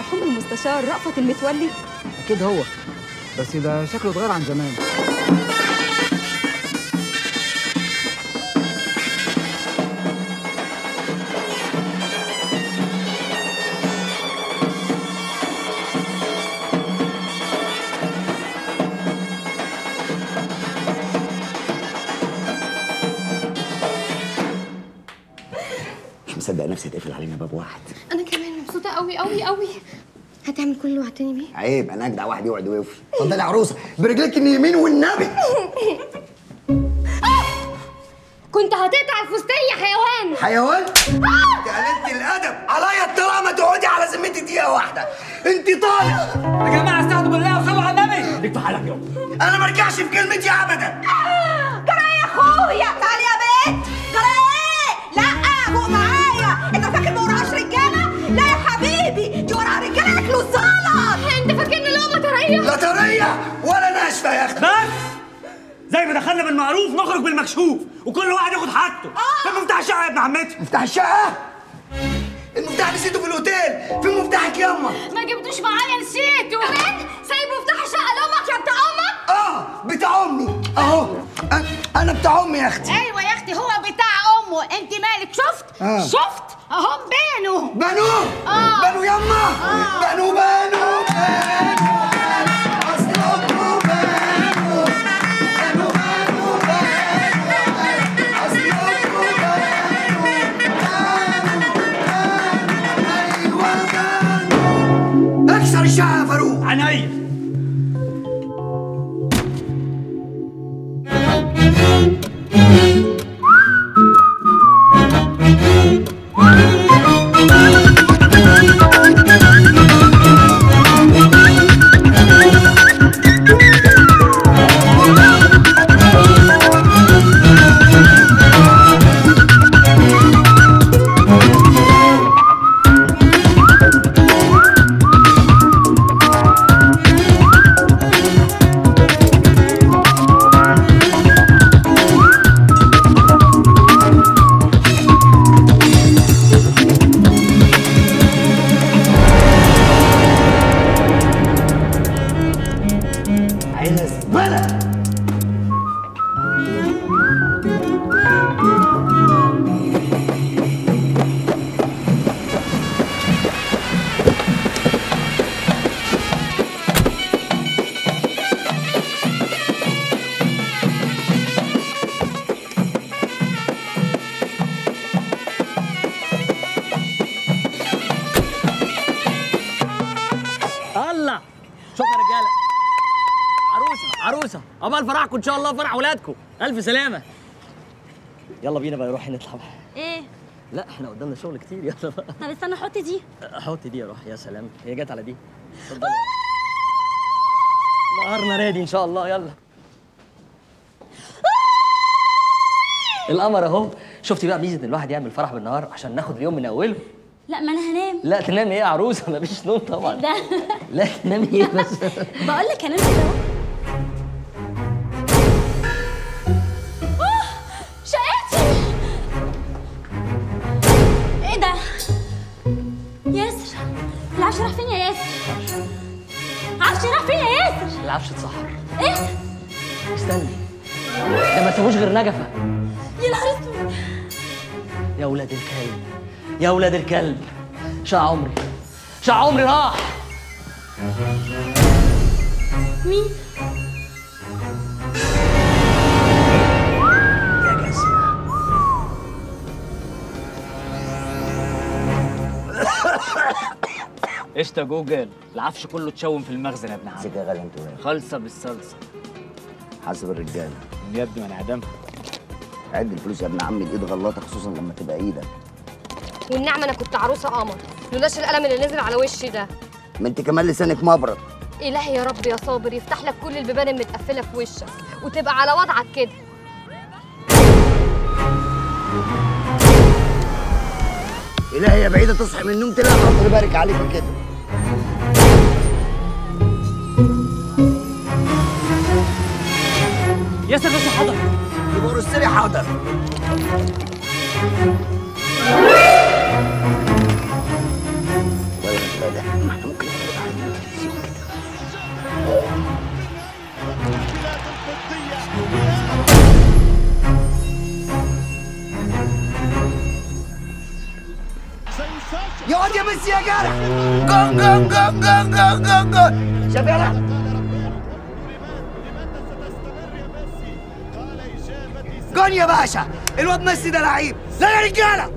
المرحوم المستشار رأفت المتولي اكيد هو بس ده شكله اتغير عن زمان مش مصدق نفسي تقفل علينا باب واحد انا كمان مبسوطه قوي قوي قوي هتعمل كل اللي وعدتني بيه عيب انا اجدع واحد يقعد ويوفي اتفضلي يا عروسه برجلك اليمين والنبي كنت هتقطع الفستان يا حيوان حيوان يا قلة الادب عليا الطلاق ما تقعدي على ذمتي دقيقه واحده انت طالع يا جماعه استهدوا بالله وصلوا على النبي ليك في حالك يابا انا ما ارجعش في كلمتي ابدا جرى يا اخويا تعالي يا بنت جرى ايه لا فوق معايا انت فاكر ما وراهاش رجاله لا يا حبيبي دي وراها رجاله ياكلوا الزلط انت فاكرني لقمه طريه لا طريه ولا ناشفه يا اختي بس زي ما دخلنا بالمعروف نخرج بالمكشوف وكل واحد ياخد حاجته فين مفتاح الشقه يا ابن عمتي مفتاح الشقه المفتاح نسيته في الاوتيل فين مفتاحك ياما ما جبتوش معايا نسيته كمان سايب مفتاح الشقه لامك يا بتاع امك اه بتاع امي اهو أ- انا بتاع امي يا اختي ايوه يا اختي هو بتاع امه انت مالك شفت آه. شفت اهم بينه بنو آه. بنو ياما بنو بنو بنو أصل أمه بنو. بنو بنو بنو. أصل أمه بنو. بنو. أيوة بنو. اكسر الشقة يا فاروق عينيا عايز بلد الله شكرا رجاله عروسه عروسه عقبال فرحكم ان شاء الله فرح ولادكم الف سلامه يلا بينا بقى نروح نطلع بقى. ايه لا احنا قدامنا شغل كتير يلا بقى طب استنى حط دي حط دي يا روح يا سلام هي جت على دي اتفضلي نهارنا رادي ان شاء الله يلا القمر اهو شفتي بقى ميزه ان الواحد يعمل فرح بالنهار عشان ناخد اليوم من اوله لا ما انا هنام لا تنام ايه يا عروسه مفيش نوم طبعا ده لا تنامي ايه بس بقول لك هنام كده اهو أوه، شقتي ايه ده ياسر العفش راح فين يا ياسر عفش راح فين يا ياسر العفش اتسحر ايه استني ده ما سابوش غير نجفه يا نهار اسود يا ولاد الكلب يا ولاد الكلب شاع عمري شاع عمري راح مين يا جسمة قشطة جوجل العفش كله اتشوم في المخزن يا ابن عم سكة غالي انتوا ايه خالصة بالصلصة حاسب الرجاله يا ابني ما انا عدمها عد الفلوس يا ابن عمي الايد غلطه خصوصا لما تبقى ايدك والنعمه انا كنت عروسه قمر لولاش القلم اللي نزل على وشي ده ما انت كمان لسانك مبرد الهي يا رب يا صابر يفتح لك كل البيبان المتقفله في وشك وتبقى على وضعك كده الهي يا بعيده تصحي من النوم تلاقي ربنا يبارك عليك كده ياسر باشا حضر يبقى رص لي حاضر ولا فاتح ما احنا ممكن يقعد يا ميسي يا جرح جون جون جون جون جون جون جون شايف يلا جون يا باشا الواد ميسي ده لعيب لا يا رجاله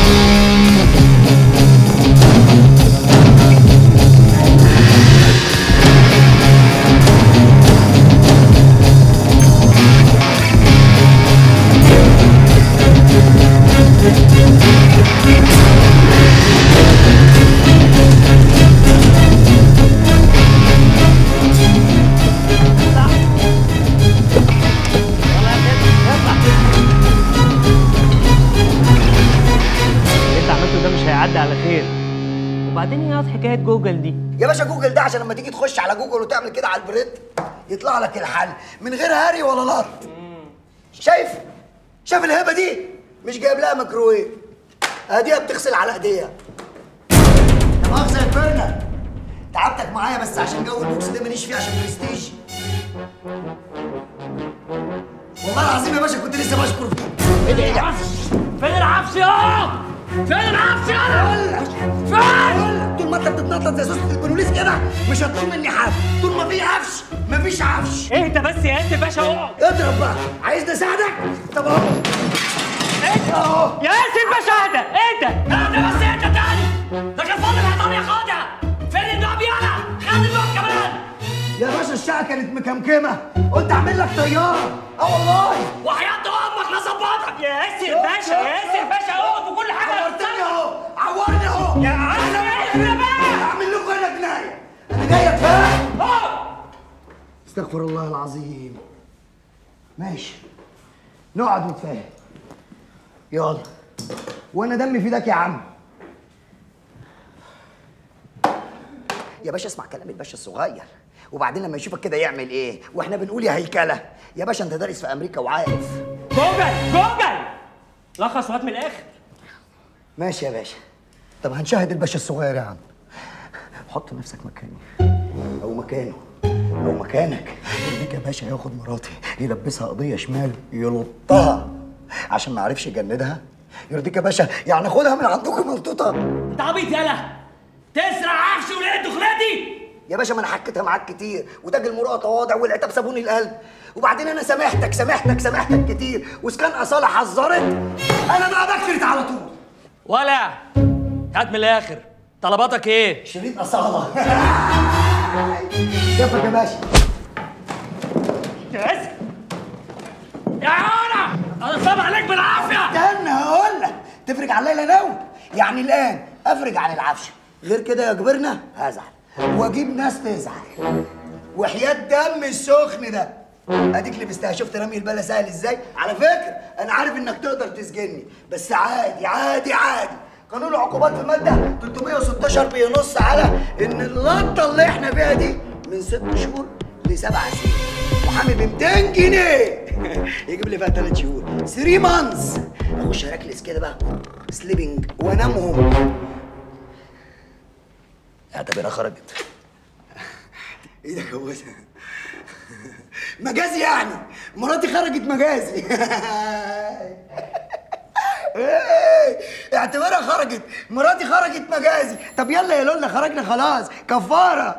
اللي انت عملته ده مش هيعدي على خير وبعدين ايه حكايه جوجل دي يا باشا جوجل ده عشان لما تيجي تخش على جوجل وتعمل كده على البريد يطلع لك الحل من غير هري ولا لط شايف شايف الهبه دي مش جايب لها ميكروويف اديها بتغسل على ايديها لا مؤاخذه يا فرنة تعبتك معايا بس عشان جو البوكس ده ماليش فيه عشان برستيج والله العظيم يا باشا كنت لسه بشكر فيك ايه ده ايه ده فين العفش يا فين العفش يا فين؟ طول ما انت بتتنطط زي سوسة البوليس كده مش هتطول مني حاجه طول ما في عفش مفيش عفش اهدى بس يا انت باشا اقعد اضرب بقى عايزني اساعدك طب اهو اهو يا ياسر باشا اهدى اهدى اهدى بس اهدى تاني ده كان فاضل هطاني خدها فين النوع يالا خد النوع كمان يا باشا الشقه كانت مكمكمه قلت اعمل لك طياره اه والله وحياة امك لظبطك يا ياسر باشا يا ياسر باشا اقعد وكل حاجه عورتني اهو عورني اهو يا عم يا بقى اعمل لكم هنا جنايه انا جاي اتفاهم اقعد استغفر الله العظيم ماشي نقعد نتفاهم يلا وانا دمي في ايدك يا عم يا باشا اسمع كلام الباشا الصغير وبعدين لما يشوفك كده يعمل ايه واحنا بنقول يا هيكله يا باشا انت دارس في امريكا وعارف جوجل جوجل لخص وقت من الاخر ماشي يا باشا طب هنشاهد الباشا الصغير يا عم حط نفسك مكاني او مكانه او مكانك يديك يا باشا ياخد مراتي يلبسها قضيه شمال يلطها عشان ما عرفش يجندها يرضيك يا باشا يعني خدها من عندكم ملطوطه انت عبيط يالا تسرع عفش ولقيت دخلتي يا باشا ما انا حكيتها معاك كتير وتاج المروءه تواضع والعتاب صابون القلب وبعدين انا سامحتك سامحتك سامحتك كتير واذا كان اصاله حذرت انا بقى بكرت على طول ولا هات من الاخر طلباتك ايه شريط اصاله كيفك يا باشا يا يا علا انا صاب عليك بالعافيه استنى هقول لك تفرج على الليله نوم يعني الان افرج عن العفش غير كده يا كبرنا هزعل واجيب ناس تزعل وحياة دم السخن ده اديك لبستها شفت رمي البلا سهل ازاي على فكره انا عارف انك تقدر تسجني بس عادي عادي عادي قانون العقوبات في الماده 316 بينص على ان اللقطه اللي احنا فيها دي من ست شهور لسبع سنين محامي ب 200 جنيه يجيب لي فيها ثلاث شهور 3 مانثs اخش اركلس كده بقى سليبنج وانامهم اعتبرها خرجت ايه ده جوزها مجازي يعني مراتي خرجت مجازي إيه، اعتبرها خرجت مراتي خرجت مجازي طب يلا يا لولا خرجنا خلاص كفاره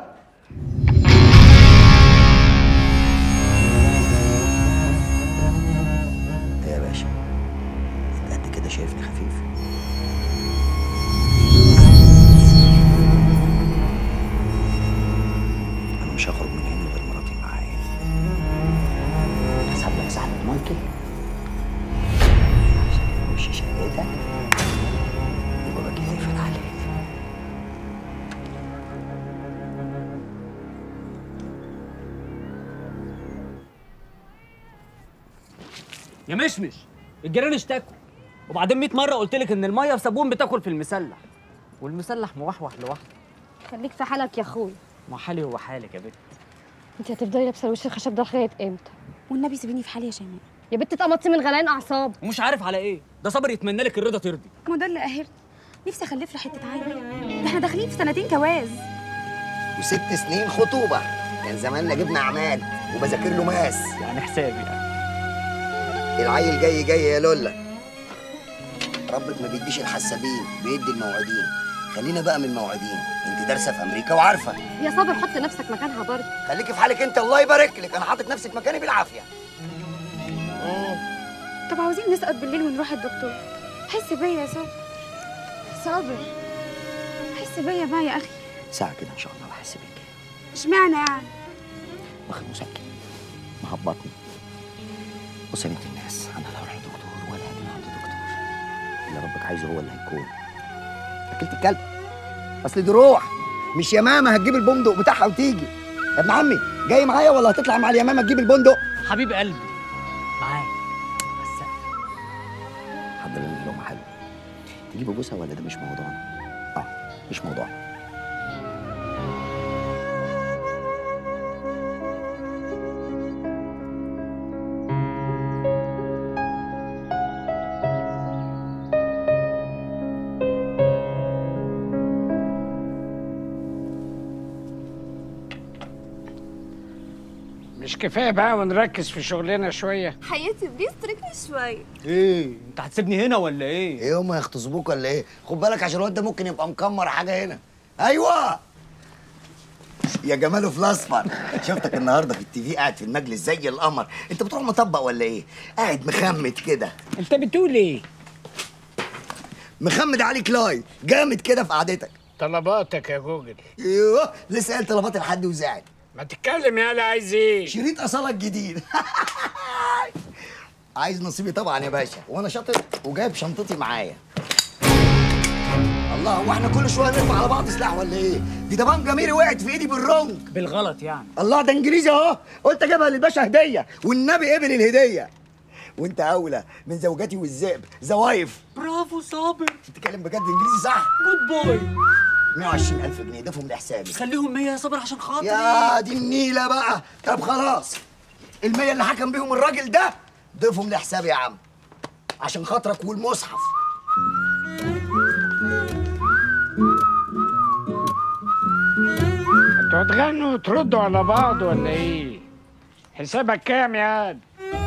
إيه يا باشا انت قد كده شايفني خفيف انا مش هخرج من هنا غير مراتي معايا اسحب لك سحبة مايكل عشان وش شقتك يبقى باجي يقفل عليك يا مشمش الجيران اشتكوا وبعدين 100 مره قلت لك ان الميه بصابون بتاكل في المسلح والمسلح موحوح لوحده خليك في حالك يا اخويا ما حالي هو حالك يا بنت انت هتفضلي لابسه الوش الخشب ده لغايه امتى والنبي سيبيني في حالي يا شيماء يا بنت اتقمصتي من غليان اعصاب ومش عارف على ايه ده صبر يتمنى لك الرضا ترضي ما ده اللي قاهرني نفسي اخلف له حته عيل ده احنا داخلين في سنتين جواز وست سنين خطوبه كان زماننا جبنا عماد وبذاكر له ماس يعني حسابي يعني العيل جاي جاي يا لولا ربك ما بيديش الحسابين بيدي الموعدين خلينا بقى من الموعدين انت دارسه في امريكا وعارفه يا صابر حط نفسك مكانها برضه خليكي في حالك انت الله يبارك لك انا حاطط نفسي في مكاني بالعافيه طب عاوزين نسقط بالليل ونروح الدكتور حس بيا يا صابر صابر حس بيا بقى يا اخي ساعه كده ان شاء الله بحس بيك اشمعنى يعني واخد مسكن مهبطني بص يا بنت الناس انا لا اروح لدكتور ولا هاجي عند دكتور اللي ربك عايزه هو اللي هيكون اكلت الكلب اصل دي روح مش يا ماما هتجيب البندق بتاعها وتيجي يا ابن عمي جاي معايا ولا هتطلع مع اليمامه تجيب البندق حبيب قلبي معاك بس حضر لنا لقمه حلوه تجيب بوسه ولا ده مش موضوعنا اه مش موضوعنا مش كفايه بقى ونركز في شغلنا شويه حياتي بليز تركني شوي ايه انت هتسيبني هنا ولا ايه ايه هم يغتصبوك ولا ايه خد بالك عشان الواد ده ممكن يبقى مكمر حاجه هنا ايوه يا جماله في الاصفر شفتك النهارده في التي في قاعد في المجلس زي القمر انت بتروح مطبق ولا ايه قاعد مخمد كده انت بتقول ايه مخمد عليك لاي جامد كده في قعدتك طلباتك يا جوجل ايوه لسه قال طلبات الحد وزعل ما تتكلم يا عايز ايه شريط اصالك جديد عايز نصيبي طبعا يا باشا وانا شاطر وجايب شنطتي معايا الله هو احنا كل شويه نرفع على بعض سلاح ولا ايه دي دبان جميري وقعت في ايدي بالرنج بالغلط يعني الله ده انجليزي اهو قلت اجيبها للباشا هديه والنبي قبل الهديه وانت اولى من زوجتي والذئب زوايف برافو صابر بتتكلم بجد انجليزي صح جود بوي 120000 جنيه ضيفهم لحسابي خليهم 100 يا صابر عشان خاطري يا دي النيله بقى طب خلاص المية اللي حكم بيهم الراجل ده ضيفهم لحسابي يا عم عشان خاطرك والمصحف انتوا هتغنوا وتردوا على بعض ولا ايه حسابك كام يا عاد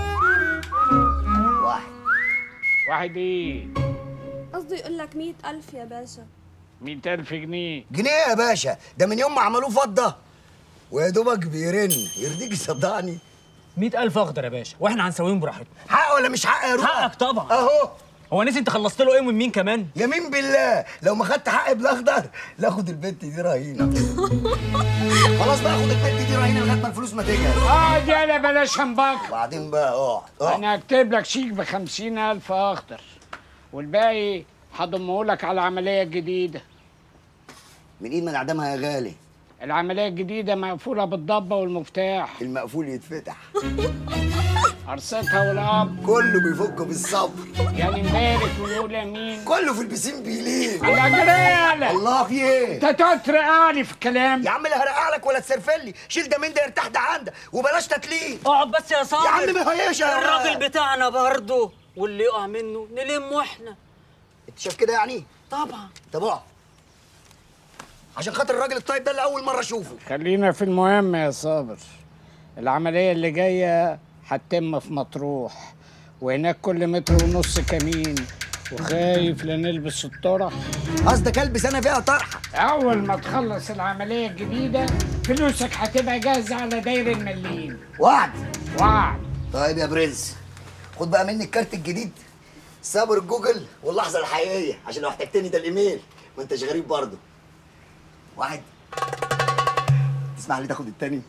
واحد واحد ايه قصده يقول لك مئة ألف يا باشا مئة ألف جنيه جنيه يا باشا ده من يوم ما عملوه فضه ويا دوبك بيرن يرضيك صدقني 100000 اخضر يا باشا واحنا هنسويهم براحتنا حق ولا مش حق يا روح حقك طبعا اهو هو نسي انت خلصت له ايه ومن مين كمان يمين بالله لو ما خدت حقي بالاخضر لاخد البنت دي رهينه خلاص بقى خد البنت دي رهينه لغايه ما الفلوس ما تجهز اقعد يالا بلاش همبك وبعدين بقى اقعد اقعد انا هكتب لك شيك بخمسين ألف أخضر والباقي هضمه لك على العملية الجديدة من ايد من اعدامها يا غالي العملية الجديدة مقفولة بالضبة والمفتاح المقفول يتفتح قرصتها والأب كله بيفك بالصبر يعني نبارك ونقول امين كله في البسين بيلين على جرالة الله في ايه انت تقعد ترقعني في الكلام يا عم لا هرقع لك ولا تسرفل لي شيل ده من ده يرتاح ده عندك وبلاش تتلين اقعد بس يا صابر يا عم ما هيش يا الراجل بتاعنا برضه واللي يقع منه نلمه احنا انت شايف كده يعني طبعا طب اقعد عشان خاطر الراجل الطيب ده اللي اول مره اشوفه خلينا في المهم يا صابر العملية اللي جاية هتتم في مطروح وهناك كل متر ونص كمين وخايف لا نلبس الطرح قصدك البس انا فيها طرحه أول ما تخلص العملية الجديدة فلوسك هتبقى جاهزة على داير المليين وعد وعد طيب يا برنس خد بقى مني الكارت الجديد صبر جوجل واللحظه الحقيقيه عشان لو احتجتني ده الايميل ما انتش غريب برضه واحد تسمح لي تاخد التاني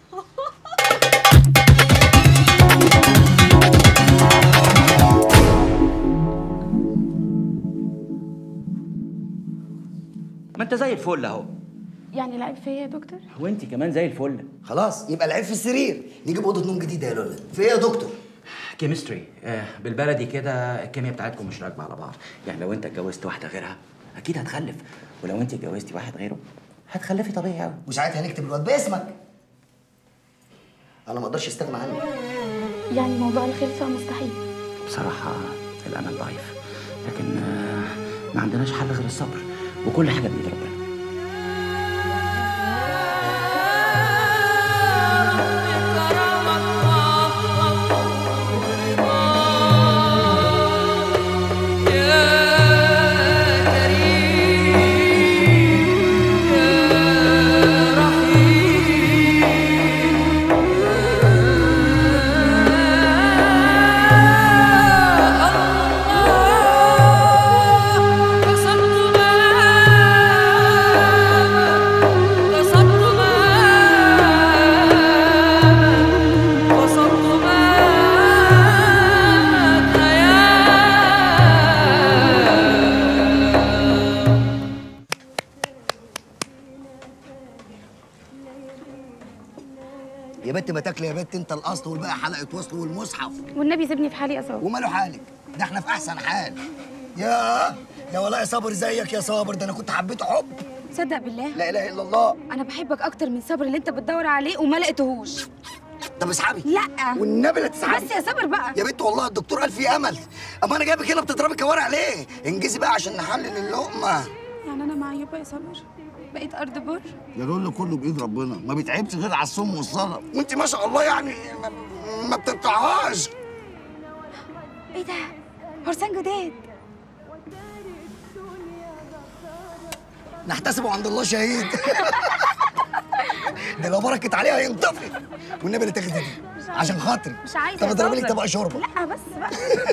ما انت زي الفل اهو يعني لعب فيا يا دكتور وانت كمان زي الفل خلاص يبقى العيب في السرير نجيب اوضه نوم جديده يا لولا في ايه يا دكتور كيمستري آه بالبلدي كده الكيمياء بتاعتكم مش راكبه على بعض يعني لو انت اتجوزت واحده غيرها اكيد هتخلف ولو انت اتجوزتي واحد غيره هتخلفي طبيعي قوي وساعتها هنكتب الواد باسمك انا ما اقدرش استغنى عنك يعني موضوع الخلفة مستحيل بصراحه الامل ضعيف لكن آه ما عندناش حل غير الصبر وكل حاجه بايد ربنا وقت ما تاكلي يا بت انت الاصل والباقي حلقه وصل والمصحف والنبي سيبني في حالي يا صابر وماله حالك ده احنا في احسن حال يا يا والله يا صابر زيك يا صابر ده انا كنت حبيته حب تصدق بالله لا اله الا الله انا بحبك اكتر من صبر اللي انت بتدور عليه وما لقيتهوش طب اسحبي لا والنبي لا تسحبي بس يا صابر بقى يا بنت والله الدكتور قال في امل اما انا جايبك هنا بتضربي كوارع ليه انجزي بقى عشان نحلل اللقمه يعني انا معيوبه يا صابر بقيت ارض بر يا دول كله بايد ربنا ما بيتعبش غير على الصم والصلاه وانت ما شاء الله يعني ما, ما بتقطعهاش ايه ده فرسان جداد نحتسبه عند الله شهيد ده لو بركت عليها هينطفي والنبي اللي تاخدي دي عشان خاطري مش عايزه طب يا اضربي لك صابر. طبق شوربه لا بس بقى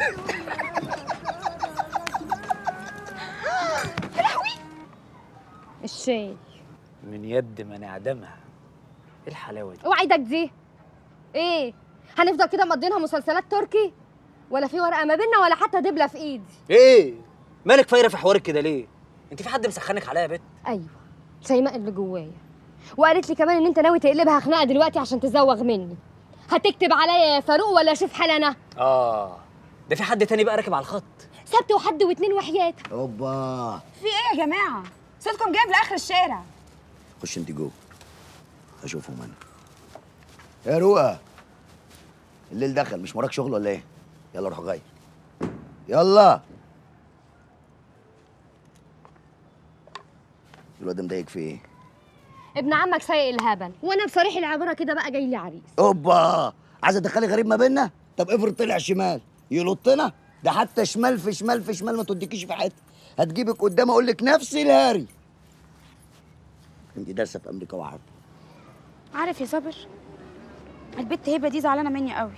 الشاي من يد من اعدمها ايه الحلاوه دي اوعى ايدك دي ايه هنفضل كده مقضينها مسلسلات تركي ولا في ورقه ما بيننا ولا حتى دبله في ايدي ايه مالك فايره في حوارك كده ليه انت في حد مسخنك عليا يا بت ايوه شيماء اللي جوايا وقالت لي كمان ان انت ناوي تقلبها خناقه دلوقتي عشان تزوغ مني هتكتب عليا يا فاروق ولا اشوف حال انا اه ده في حد تاني بقى راكب على الخط سبت وحد واتنين وحياتك اوبا في ايه يا جماعه صوتكم جايب لاخر الشارع خش انت جوه اشوفهم انا يا روقه الليل دخل مش وراك شغل ولا ايه يلا روح غير يلا الواد ده مضايق في ايه ابن عمك سايق الهبل وانا بصريح العباره كده بقى جاي لي عريس اوبا عايزه تدخلي غريب ما بيننا طب افرض طلع شمال يلطنا ده حتى شمال في شمال في شمال ما توديكيش في حته هتجيبك قدام اقول لك نفس الهاري انت دارسه في امريكا وعارفه عارف يا صابر البت هبه دي زعلانه مني قوي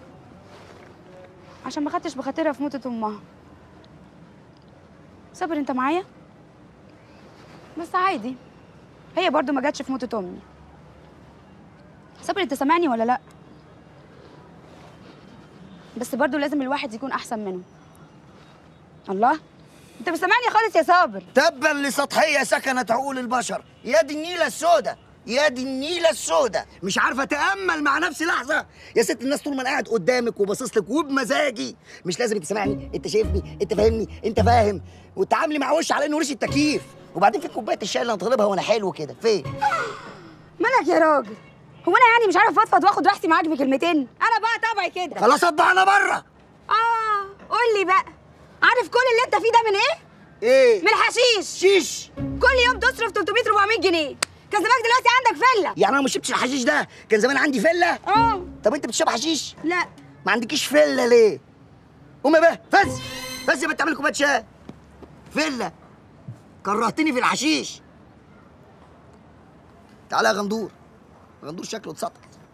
عشان ما خدتش بخاطرها في موتة امها صابر انت معايا بس عادي هي برضو ما جاتش في موتة امي صابر انت سامعني ولا لا بس برضو لازم الواحد يكون احسن منه الله انت مش سامعني خالص يا صابر تبا لسطحيه سكنت عقول البشر يا دي النيله السوداء يا دي النيله السوداء مش عارفه اتامل مع نفسي لحظه يا ست الناس طول ما انا قاعد قدامك وباصص لك وبمزاجي مش لازم انت سامعني انت شايفني انت فاهمني انت فاهم وتعاملي مع وش على انه وش التكييف وبعدين في كوبايه الشاي اللي انا طالبها وانا حلو كده فين مالك يا راجل هو انا يعني مش عارف افضفض واخد راحتي معاك بكلمتين انا بقى طبعي كده خلاص اطبع انا بره اه قول لي بقى عارف كل اللي انت فيه ده من ايه ايه من الحشيش شيش كل يوم تصرف 300 400 جنيه كان زمانك دلوقتي عندك فله يعني انا ما شربتش الحشيش ده كان زمان عندي فله اه طب انت بتشرب حشيش لا ما عندكيش فله ليه قومي بقى فز فز يا بنت اعمل كوبايه شاي فله كرهتني في الحشيش تعالى يا غندور غندور شكله اتسطح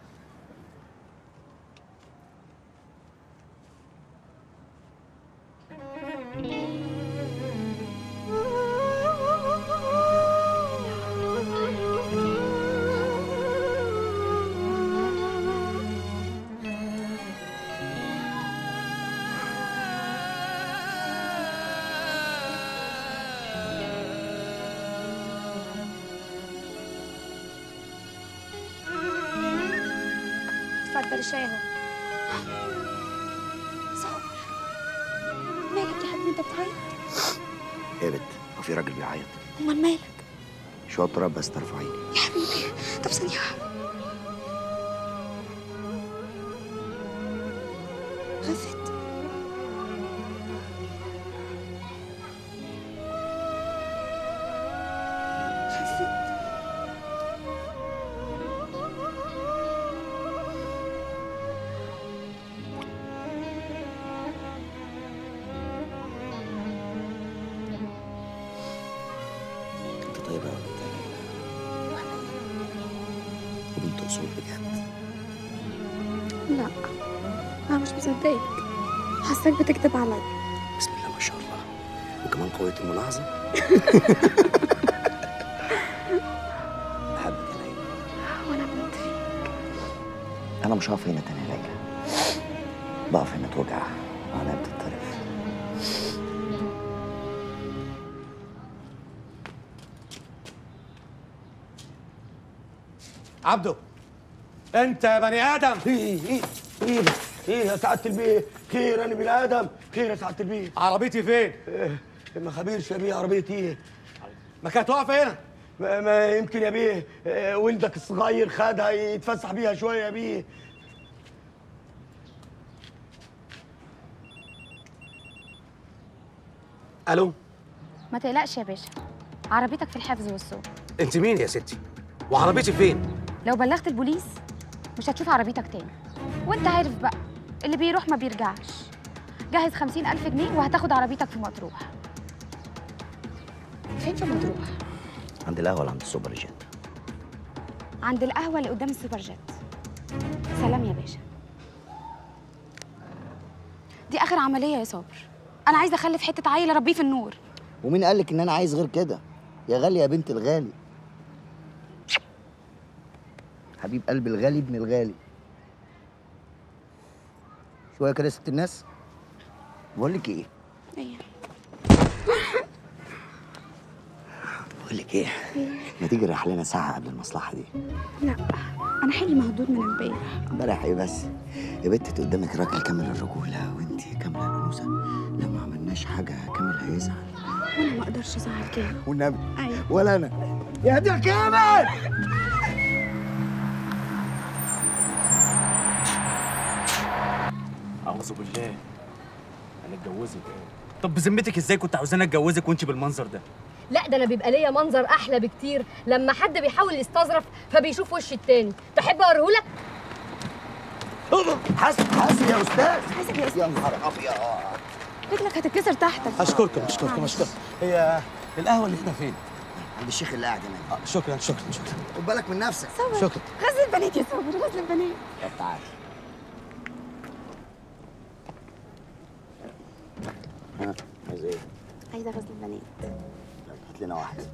اتفضل الشاي اهو صابر مالك يا حبيبي انت بتعيط ايه يا بنت هو في راجل بيعيط امال مالك شاطره بس طرف عيني يا حبيبي طب ثانيه خفت خفت انت طيبه يا بنت وبنت اصول بجد لا انا مش مصدقك حاساك بتكذب عليا بسم الله ما شاء الله وكمان قويه الملاحظه بحبك يا ليلى وانا بموت فيك انا مش هقف هنا تاني يا ليلى بقف هنا توجع وعينيا بتتطرف عبده انت يا بني ادم ايه ايه ايه ده؟ ايه يا سعاده البيه خير انا بني ادم خير يا سعاده البيه عربيتي فين إيه، ما خبيرش يا بيه عربيتي ايه ما كانت واقفه هنا ما, ما يمكن يا بيه إيه، ولدك الصغير خدها يتفسح بيها شويه يا بيه الو ما تقلقش يا باشا عربيتك في الحفظ والسوق انت مين يا ستي وعربيتي فين لو بلغت البوليس مش هتشوف عربيتك تاني وانت عارف بقى اللي بيروح ما بيرجعش جهز خمسين ألف جنيه وهتاخد عربيتك في مطروح فين في مطروح؟ عند القهوه ولا عند السوبر جيت عند القهوة اللي قدام السوبر جيت سلام يا باشا دي آخر عملية يا صابر أنا عايزة أخلف حتة عيل أربيه في النور ومين قال لك ان انا عايز غير كده يا غالي يا بنت الغالي حبيب قلبي الغالي ابن الغالي شويه كده يا ست الناس بقول لك ايه إيه بقول لك ايه ما تيجي نريح لنا ساعه قبل المصلحه دي لا أنا حلمي مهدود من امبارح امبارح ايه بس يا بنت انت قدامك راجل كامل الرجوله وانت كامله الانوثه لو ما عملناش حاجه كامل هيزعل وأنا ما أقدرش أزعل كده والنبي أيوة ولا انا يا دي يا كامل اعوذ بالله انا اتجوزك طب بذمتك ازاي كنت عاوزاني اتجوزك وانت بالمنظر ده لا ده انا بيبقى ليا منظر احلى بكتير لما حد بيحاول يستظرف فبيشوف وش التاني تحب اوريهولك حاسب حاسب يا استاذ حاسب يا أستاذ. يا نهار ابيض رجلك هتتكسر تحتك اشكركم اشكركم اشكركم هي القهوه اللي هنا فين عند الشيخ اللي قاعد هناك آه، شكرا شكرا شكرا خد بالك من نفسك صبر شكرا غزل البنات يا صبر غزل البنات طب تعالى ها عايز ايه؟ عايزة غزل البنات طب هات لنا واحده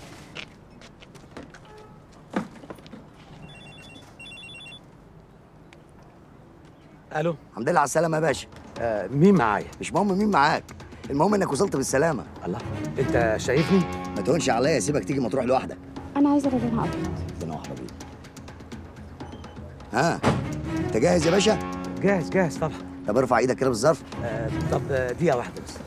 الو الحمد لله على السلامه يا باشا آه مين معايا مش مهم مين معاك المهم انك وصلت بالسلامه الله انت شايفني ما تهونش عليا سيبك تيجي مطروح لوحدك أنا عايزة رجلها أبيض ربنا واحده بيض ها انت جاهز يا باشا جاهز جاهز طبعا طب ارفع ايدك كده بالظرف آه طب آه، دقيقه واحده بس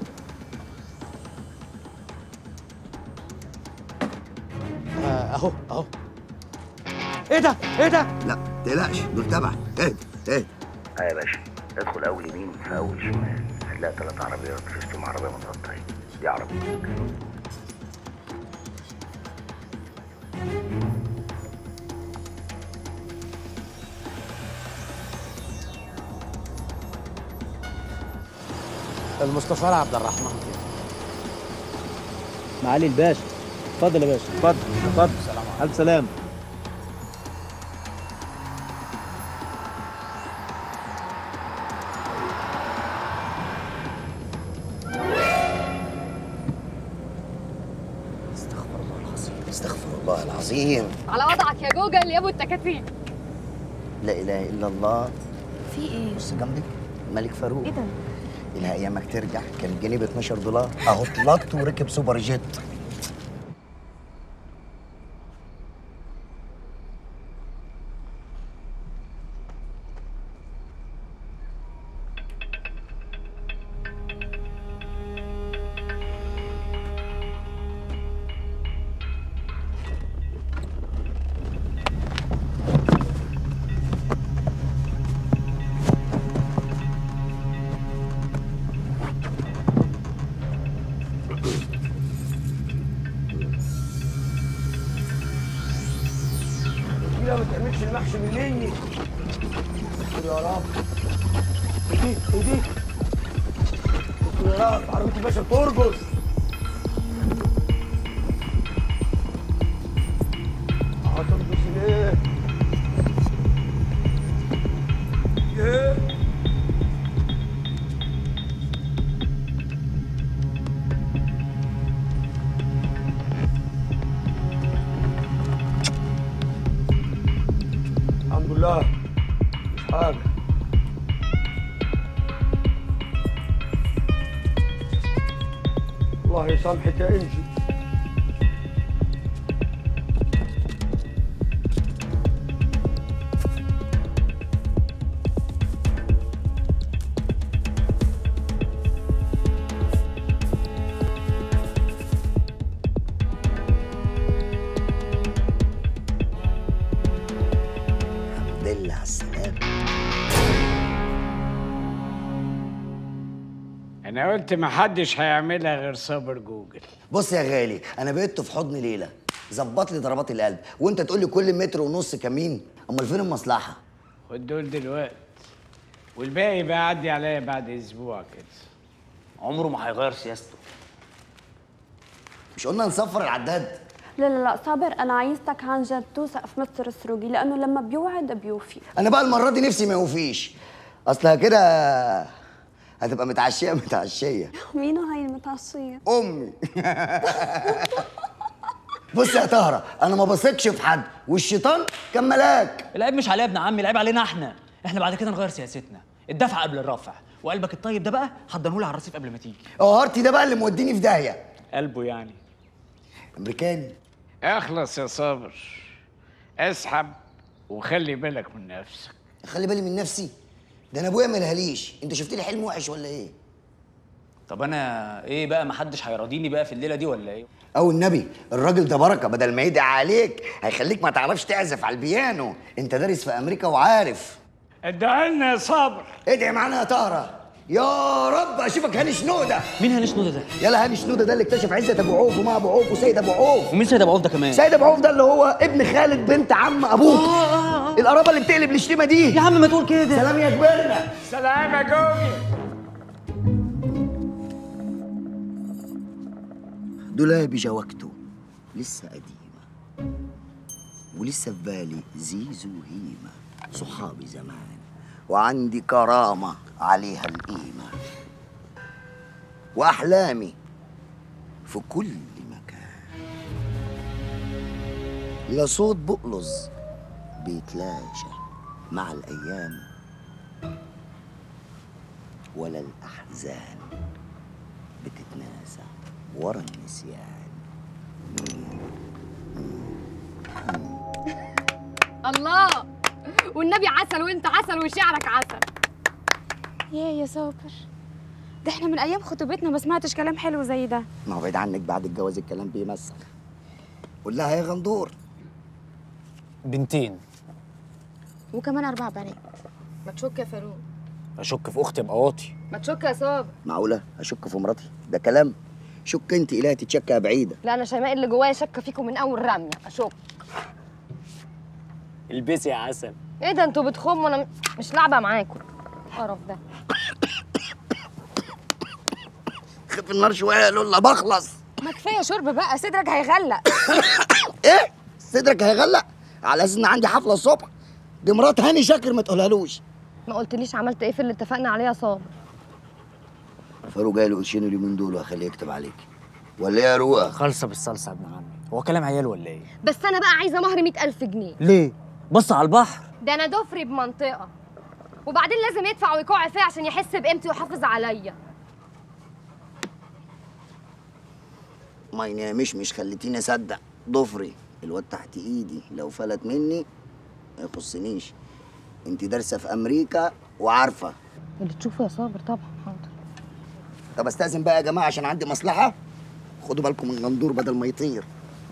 آه اهو اهو ايه ده ايه ده لا تقلقش دول تبعي اهدى اهدى اه يا باشا ادخل اول يمين في اول شمال هتلاقي ثلاث عربيات فيهم عربيه متغطيه دي عربيتك المستشار عبد الرحمن كده معالي الباشا اتفضل يا باشا اتفضل اتفضل الف سلام استغفر الله العظيم استغفر الله العظيم على وضعك يا جوجل يا ابو التكاتيك لا اله الا الله في إيه؟ بص جنبك الملك فاروق إيه ده؟ إلها ايامك ترجع كان الجنيه ب 12 دولار اهو طلقت وركب سوبر جيت كده ما تعملش المحشي مني يا رب ايديك ايديك يا رب عربية الباشا ترقص هترقص ليه؟ ايه؟ الحمد لله مش حاجة الله يسامحك يا انجي انا قلت محدش هيعملها غير صابر جوجل بص يا غالي انا بقيت في حضن ليله ظبط لي ضربات القلب وانت تقول لي كل متر ونص كمين امال فين المصلحه خد دول دلوقتي والباقي بقى عدي عليا بعد اسبوع كده عمره ما هيغير سياسته مش قلنا نصفر العداد لا لا لا صابر انا عايزتك عن جد توثق في مستر السروجي لانه لما بيوعد بيوفي انا بقى المره دي نفسي ما يوفيش اصلها كده هتبقى متعشيه متعشيه مين هاي المتعشيه امي بص يا طهره انا ما بثقش في حد والشيطان كان ملاك العيب مش عليا يا ابن عمي العيب علينا احنا احنا بعد كده نغير سياستنا الدفع قبل الرفع وقلبك الطيب ده بقى حضنهولي على الرصيف قبل ما تيجي اه هارتي ده بقى اللي موديني في داهيه قلبه يعني امريكاني اخلص يا صابر اسحب وخلي بالك من نفسك خلي بالي من نفسي ده انا ابويا ما لهاليش انت شفت لي حلم وحش ولا ايه طب انا ايه بقى محدش هيراضيني بقى في الليله دي ولا ايه او النبي الراجل ده بركه بدل ما يدعي عليك هيخليك ما تعرفش تعزف على البيانو انت دارس في امريكا وعارف ادعي لنا يا صابر ادعي معانا يا طهره يا رب اشوفك هاني شنوده مين هاني شنوده ده يلا هاني شنوده ده اللي اكتشف عزت ابو عوف وما ابو عوف وسيد ابو عوف ومين سيد ابو عوف ده كمان سيد ابو عوف ده اللي هو ابن خالد بنت عم ابوك القرابه اللي بتقلب الشتيمه دي يا عم ما تقول كده سلام يا كبرنا سلام يا جوجل دولابي جوكته لسه قديمة ولسه في بالي زيزو هيمة صحابي زمان وعندي كرامة عليها القيمة وأحلامي في كل مكان لا صوت بقلظ بيتلاشى مع الأيام ولا الأحزان بتتناسى ورا النسيان الله والنبي عسل وانت عسل وشعرك عسل يا يا صابر ده احنا من ايام خطوبتنا ما سمعتش كلام حلو زي ده ما هو بعيد عنك بعد الجواز الكلام بيمسخ قول لها يا غندور بنتين وكمان اربع بنات ما تشك يا فاروق اشك في اختي ابقى واطي ما تشك يا صابر معقولة أشك في مراتي ده كلام شك أنت إلهي تتشكى بعيدة لا انا شيماء اللي جوايا شاكه فيكم من اول رميه اشك البسي يا عسل ايه ده انتوا بتخموا انا مش لعبه معاكم قرف ده خف النار شوية يا لولا بخلص ما كفايه شرب بقى صدرك هيغلق إيه صدرك هيغلق على أساس إن عندي حفلة الصبح دي مرات هاني شاكر ما تقولهالوش ما قلتليش عملت ايه في اللي اتفقنا عليه يا صابر فاروق جاي له قرشين اليومين دول وهخليه يكتب عليك ولا إيه يا روقة خالصه بالصلصه يا ابن عمي هو كلام عيال ولا ايه بس انا بقى عايزه مهر مئة ألف جنيه ليه بص على البحر ده انا دفري بمنطقه وبعدين لازم يدفع ويكوع فيها عشان يحس بقيمتي ويحافظ عليا ما ينامش مش خليتيني أصدق ضفري الواد تحت إيدي لو فلت مني ما يخصنيش أنت دارسة في أمريكا وعارفة اللي تشوفه يا صابر طبعا حاضر طب استاذن بقى يا جماعه عشان عندي مصلحه خدوا بالكم من غندور بدل ما يطير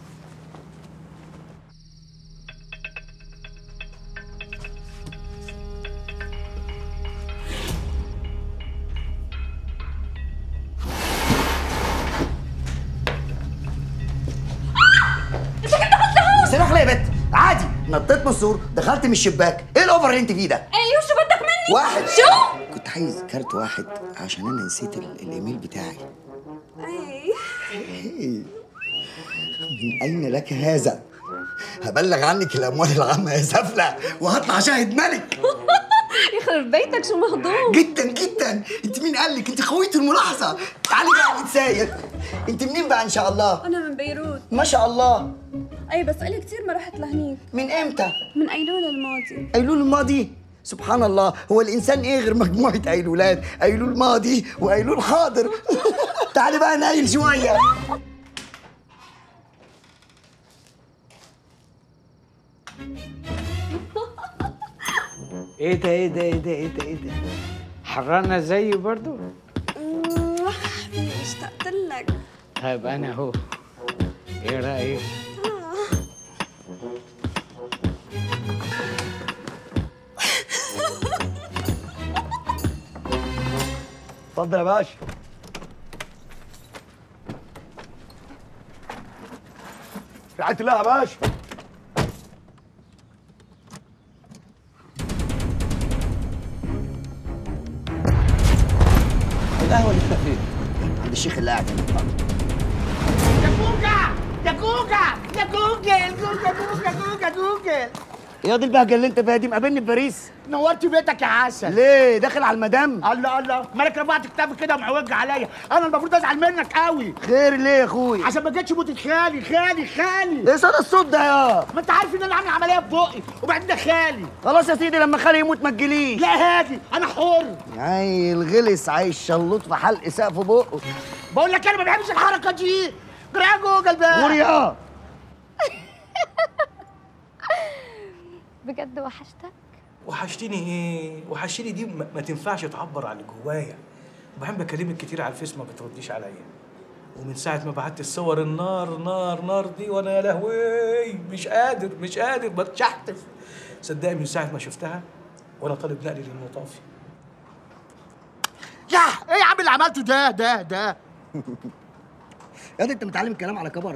سلاح ليه يا بت عادي نطيت من السور دخلت من الشباك ايه الاوفر اللي انت فيه ده ايوه شو بدك مني واحد شو كنت عايز كارت واحد عشان انا نسيت ال- الايميل بتاعي اي إيه؟ من اين لك هذا هبلغ عنك الاموال العامه يا سفله وهطلع شاهد ملك يخرب بيتك شو مهضوم جدا جدا انت مين قال لك انت خويه الملاحظه تعالي بقى نتساير انت منين بقى ان شاء الله انا من بيروت ما شاء الله اي بس الي كثير ما رحت لهنيك من امتى من ايلول الماضي ايلول الماضي سبحان الله هو الانسان ايه غير مجموعه ايلولات ايلول ماضي وايلول حاضر تعالي بقى نايل شويه ايه ده ايه ده ايه ده ايه ده ايه ده حرانة زيي برضو اشتقت لك طيب انا اهو ايه رايك اتفضل يا باشا رعايه الله يا باشا القهوه اللي فين عند الشيخ اللي قاعد هنا يا كوكا يا كوكا يا كوكا كوكا كوكا كوكا كوكا يا دي البهجه اللي انت فيها دي مقابلني في باريس نورت بيتك يا عسل ليه داخل على المدام الله الله مالك رفعت كتافك كده ومعوج عليا انا المفروض ازعل منك قوي خير ليه يا اخوي عشان ما جتش موتة خالي خالي خالي ايه صدى الصوت ده يا ما انت عارف ان انا عامل عمليه في بقي وبعدين ده خالي خلاص يا سيدي لما خالي يموت ما تجيليش لا هاجي انا حر عيل غلس عايش شلوط في حلق سقف بقه بقول لك انا ما بحبش الحركه دي جرى جوجل بقى قول يا بجد وحشتك وحشتني ايه؟ وحشتني دي ما ما تنفعش تعبر عن اللي جوايا وبعدين بكلمك كتير على الفيس ما بترديش عليا ومن ساعة ما بعت الصور النار نار نار دي وانا يا لهوي مش قادر مش قادر بتشحتف صدقني من ساعة ما شفتها وانا طالب نقلي للمطافي يا ايه يا عم اللي عملته ده ده ده يا دي انت متعلم الكلام على كبر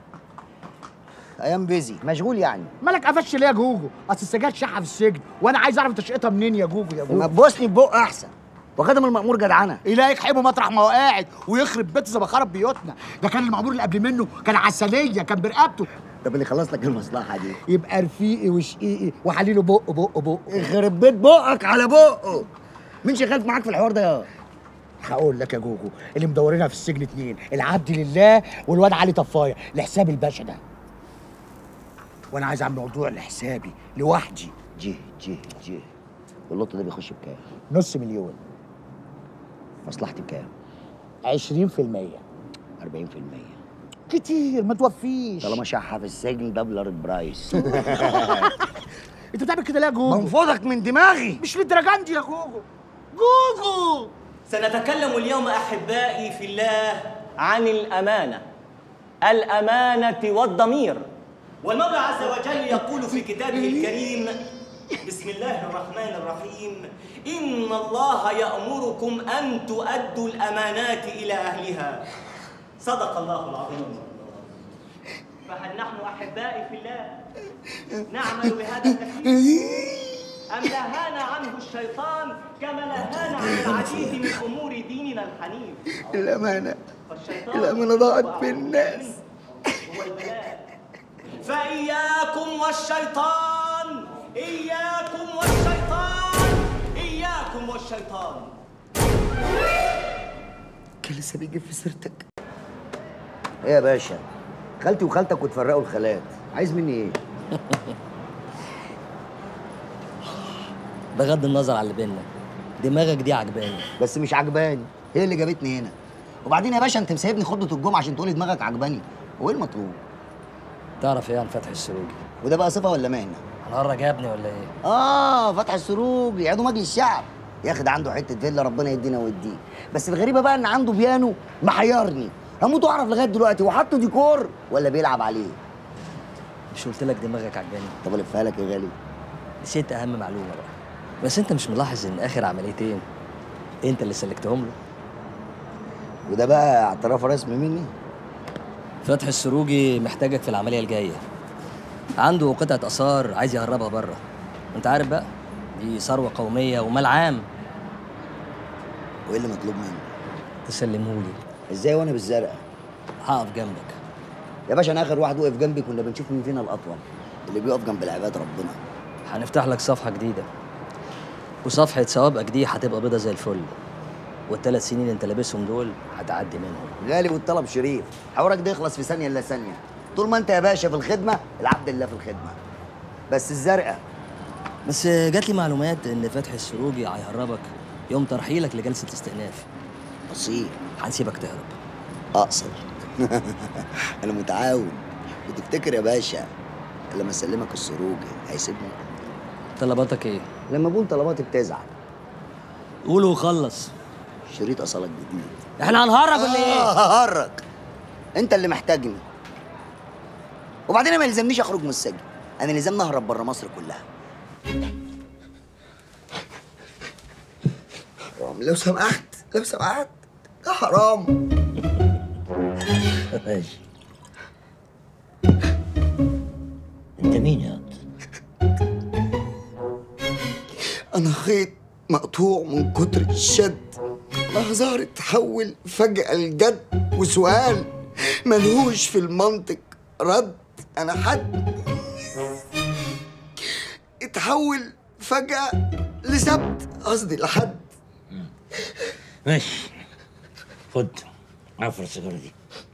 ايام بيزي مشغول يعني مالك قفش ليه يا جوجو اصل السجاير شحه في السجن وانا عايز اعرف تشقيتها منين يا جوجو يا ما جوجو تبوسني ببق احسن وخدم المأمور جدعنه إلهي يحبه مطرح ما هو قاعد ويخرب بيت زي ما خرب بيوتنا ده كان المأمور اللي قبل منه كان عسليه كان برقبته طب اللي خلص لك المصلحه دي يبقى رفيقي وشقيقي وحليله بق بق بق يخرب بيت بقك على بقه مين شغال معاك في الحوار ده يا هقول لك يا جوجو اللي مدورينها في السجن اتنين العبد لله والواد علي طفايه لحساب الباشا ده وانا عايز اعمل موضوع لحسابي لوحدي جه جه جه واللوت ده بيخش بكام نص مليون مصلحتي بكام 20% 40% كتير ما توفيش طالما شحه في السجن ده بلارد برايس انت بتعمل كده ليه يا جوجو منفوضك من دماغي مش للدرجه دي يا جوجو جوجو سنتكلم اليوم احبائي في الله عن الامانه الامانه والضمير والمولى عز وجل يقول في كتابه الكريم بسم الله الرحمن الرحيم ان الله يامركم ان تؤدوا الامانات الى اهلها صدق الله العظيم فهل نحن احبائي في الله نعمل بهذا التكليف أم لهانا عنه الشيطان كما لهانا عن العديد من أمور ديننا الحنيف الامانه فالشيطان الامانه ضاعت في الناس هو البلاء فإياكم والشيطان إياكم والشيطان إياكم والشيطان كان لسه بيجي في سيرتك ايه يا باشا خالتي وخالتك وتفرقوا الخالات عايز مني ايه بغض النظر عن اللي بينا دماغك دي عجباني بس مش عجباني هي اللي جابتني هنا وبعدين يا باشا انت مسيبني خطبه الجمعه عشان تقولي دماغك عجباني هو ايه المطلوب تعرف ايه عن فتح السروجي وده بقى صفه ولا مهنه هنهرج يا ابني ولا ايه اه فتح السروج يعيدوا مجلس الشعب يا اخي ده عنده حته فيلا ربنا يدينا ويديه بس الغريبه بقى ان عنده بيانو محيرني هموت واعرف لغايه دلوقتي هو حاطه ديكور ولا بيلعب عليه مش قلت لك دماغك عجباني طب الفها لك يا غالي نسيت اهم معلومه بقى بس انت مش ملاحظ ان اخر عمليتين انت اللي سلكتهم له وده بقى اعتراف رسمي مني فتح السروجي محتاجك في العمليه الجايه عنده قطعه اثار عايز يهربها بره انت عارف بقى دي ثروه قوميه ومال عام وايه اللي مطلوب مني تسلمهولي ازاي وانا بالزرقاء هقف جنبك يا باشا انا اخر واحد وقف جنبي كنا بنشوف مين فينا الاطول اللي بيقف جنب العباد ربنا هنفتح لك صفحه جديده وصفحه سوابقك دي هتبقى بيضه زي الفل والثلاث سنين انت لابسهم دول هتعدي منهم غالي والطلب شريف حوارك ده يخلص في ثانيه الا ثانيه طول ما انت يا باشا في الخدمه العبد لله في الخدمه بس الزرقاء بس جات لي معلومات ان فتح السروجي هيهربك يوم ترحيلك لجلسه استئناف بسيط هنسيبك تهرب اقصر انا متعاون وتفتكر يا باشا لما اسلمك السروجي هيسيبني طلباتك ايه لما بقول طلباتي بتزعل قول وخلص شريط اصلك جديد احنا هنهرج ولا ايه آه ههرج انت اللي محتاجني وبعدين أنا ما يلزمنيش اخرج من السجن انا لازمني اهرب بره مصر كلها حرام لو سمحت لو سمحت ده حرام ماشي خيط مقطوع من كتر الشد مهزار اتحول فجأة لجد وسؤال ملهوش في المنطق رد أنا حد اتحول فجأة لسبت قصدي لحد ماشي خد عفر السيجاره دي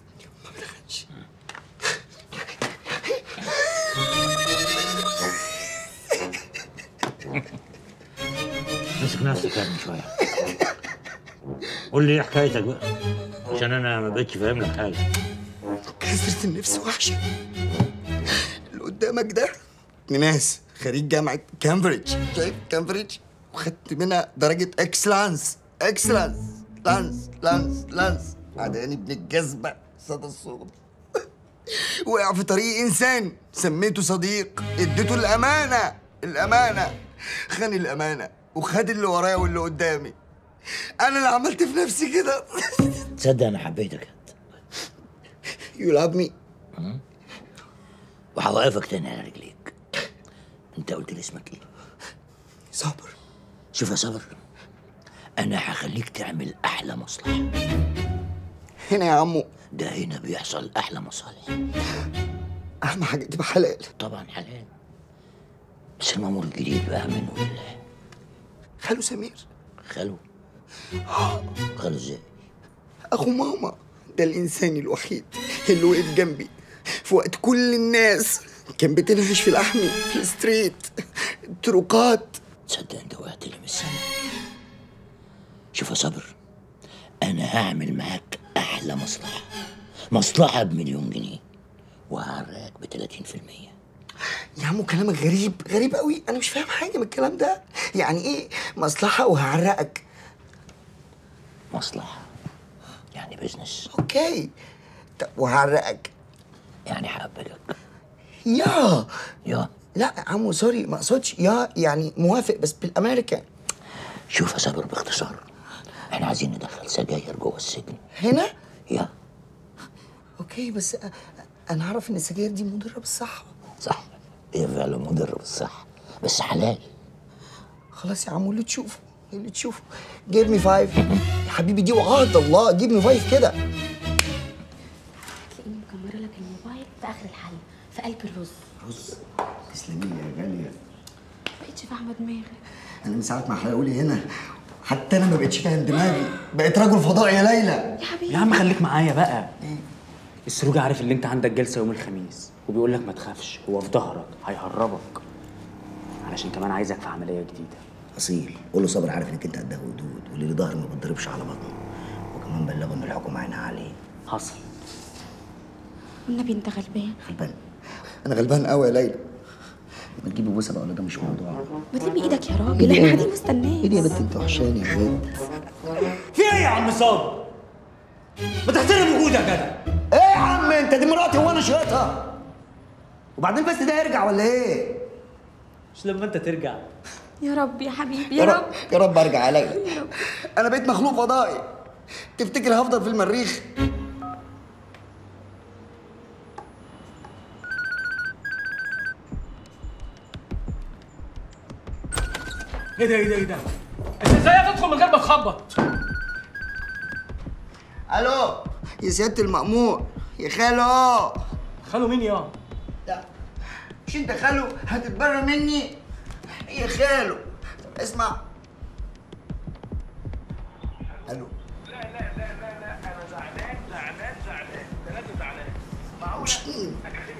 امسك نفسك يا ابني شويه قول لي ايه حكايتك بقى عشان انا ما بقتش فاهم لك حاجه كسرة النفس وحشة اللي قدامك ده ناس خريج جامعة كامبريدج شايف كامبريدج وخدت منها درجة اكسلانس اكسلانس لانس لانس لانس عداني ابن الجذبة صدى الصوت وقع في طريق انسان سميته صديق اديته الامانة الامانة خان الامانة وخد اللي ورايا واللي قدامي انا اللي عملت في نفسي كده تصدق انا حبيتك يو لاف مي وهوقفك تاني على رجليك انت قلت لي اسمك ايه صابر شوف يا صابر انا هخليك تعمل احلى مصلحه هنا يا عمو ده هنا بيحصل احلى مصالح اهم حاجة تبقى حلال طبعا حلال بس المأمور الجديد بقى منه لله خالو سمير خلو خلو ازاي اخو ماما ده الانسان الوحيد اللي وقف جنبي في وقت كل الناس كان بتنهش في لحمي في الستريت الطرقات تصدق انت وقعت لي من السنة شوف يا صبر انا هعمل معاك احلى مصلحة مصلحة بمليون جنيه وهعرقك ب 30% يا عمو كلامك غريب غريب قوي انا مش فاهم حاجه من الكلام ده يعني ايه مصلحه وهعرقك مصلحة يعني بزنس اوكي طب وهعرقك يعني هقبلك يا يا لا يا عمو سوري ما اقصدش يا يعني موافق بس بالامريكان شوف يا صابر باختصار احنا عايزين ندخل سجاير جوه السجن هنا يا اوكي بس أ- انا اعرف ان السجاير دي مضره بالصحه صح هي فعلا مضرة بالصح بس حلال خلاص يا عمو اللي تشوفه اللي تشوفه جيب مي فايف يا حبيبي دي وعهد الله جيب مي فايف كده تلاقيني مكمره لك الموبايل في اخر الحله في قلب الرز رز تسلمي لي يا غاليه بقتش فاهمه دماغي انا من ساعه ما حلقولي هنا حتى انا ما بقتش فاهم دماغي بقيت رجل فضاء يا ليلى يا حبيبي يا عم خليك معايا بقى السروج عارف ان انت عندك جلسه يوم الخميس وبيقول لك ما تخافش هو في ظهرك هيهربك علشان كمان عايزك في عمليه جديده اصيل قول له صابر عارف انك انت قدها ودود واللي له ظهر ما بتضربش على بطنه وكمان بلغه ان الحكومه عينها عليه حصل والنبي انت غلبان غلبان انا غلبان قوي يا ليلى ما تجيبي بوسه بقى ولا ده مش موضوع ما تلمي ايدك يا راجل احنا قاعدين مستناك ايدي يا بنت انت وحشاني يا بنت في ايه يا عم صابر ما تحترم وجودك يا جدع ايه يا عم انت دي مراتي وانا شريتها وبعدين بس ده يرجع ولا ايه مش لما انت ترجع يا رب يا حبيبي يا رب يا رب ارجع يا ليلى انا بقيت مخلوق فضائي تفتكر هفضل في المريخ ايه ده ايه ده ايه ده؟ انت ازاي هتدخل من غير ما تخبط؟ الو يا سياده المأمور يا خالو خالو مين يا؟ لا مش انت خالو هتتبرى مني يا خالو اسمع الو مش مين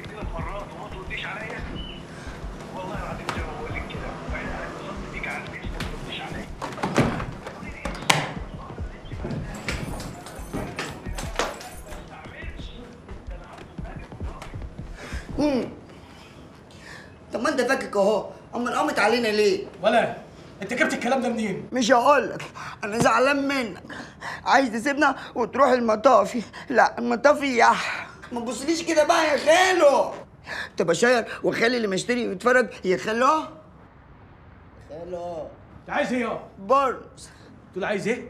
مم. طب ما انت فاكك اهو امال قامت علينا ليه؟ ولا انت جبت الكلام ده منين؟ مش هقول لك انا زعلان منك عايز تسيبنا وتروح المطافي لا المطافي يح ما تبصليش كده بقى يا خالو طب اشير وخلي اللي مشتري ويتفرج يا خالو خالو انت عايز ايه يا؟ برنس تقول عايز ايه؟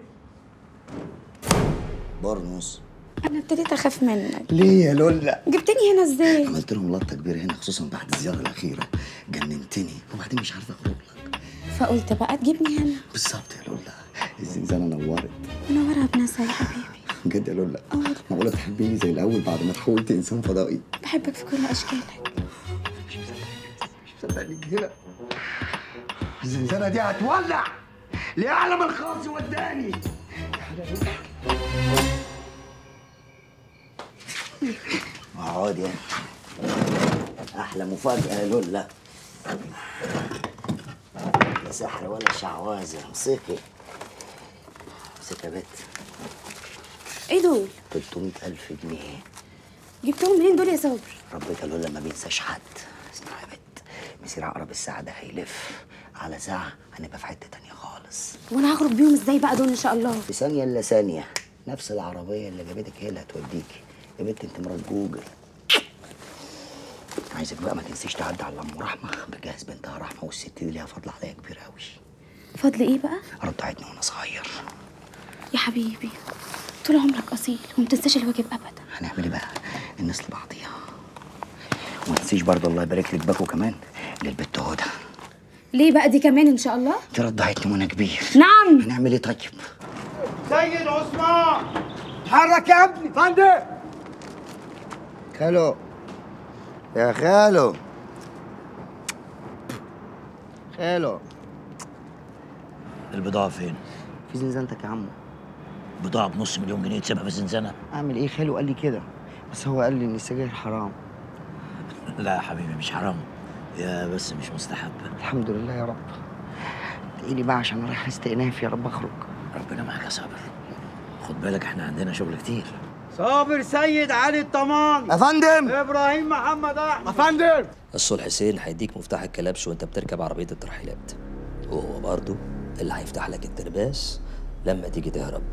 برنس انا ابتديت اخاف منك ليه يا لولا؟ جبتني هنا ازاي عملت لهم لطه كبيره هنا خصوصا بعد الزياره الاخيره جننتني وبعدين مش عارف اخرج لك فقلت بقى تجيبني هنا بالظبط يا لولا الزنزانه نورت منورها بناسها يا حبيبي بجد يا لولا معقوله تحبيني زي الاول بعد ما تحولت انسان فضائي بحبك في كل اشكالك صدقني هنا الزنزانه دي هتولع ليعلم الخاص وداني اقعد يا احلى مفاجاه يا لولا لا سحر ولا شعوذه امسكي امسكي يا بت ايه دول 300000 جنيه جبتهم منين دول يا صابر ربك يا لولا ما بينساش حد اسمع يا بت مسير عقرب الساعه ده هيلف على ساعه هنبقى في حته تانية خالص وانا هخرج بيهم ازاي بقى دول ان شاء الله في ثانيه الا ثانيه نفس العربيه اللي جابتك هي اللي هتوديكي يا بنت انت مرات جوجل عايزك بقى ما تنسيش تعدي على ام رحمه بجهز بنتها رحمه والست دي ليها فضل عليا كبير قوي فضل ايه بقى رضعتني وانا صغير يا حبيبي طول عمرك اصيل وما تنساش الواجب ابدا هنعمل ايه بقى الناس لبعضيها وما تنسيش برضه الله يبارك لك باكو كمان للبت هدى ليه بقى دي كمان ان شاء الله دي رضعتني وانا كبير نعم هنعمل ايه طيب سيد عثمان اتحرك يا ابني فندم خالو يا خالو خالو البضاعة فين؟ في زنزانتك يا عمو بضاعة بنص مليون جنيه تسيبها في الزنزانة؟ اعمل ايه خالو قال لي كده بس هو قال لي ان السجاير حرام لا يا حبيبي مش حرام يا بس مش مستحب الحمد لله يا رب ادعي لي بقى عشان رايح استئناف يا رب اخرج ربنا معاك يا صابر خد بالك احنا عندنا شغل كتير صابر سيد علي الطمان يا فندم ابراهيم محمد احمد يا فندم الصلح حسين هيديك مفتاح الكلبش وانت بتركب عربية الترحيلات وهو برضه اللي هيفتح لك الترباس لما تيجي تهرب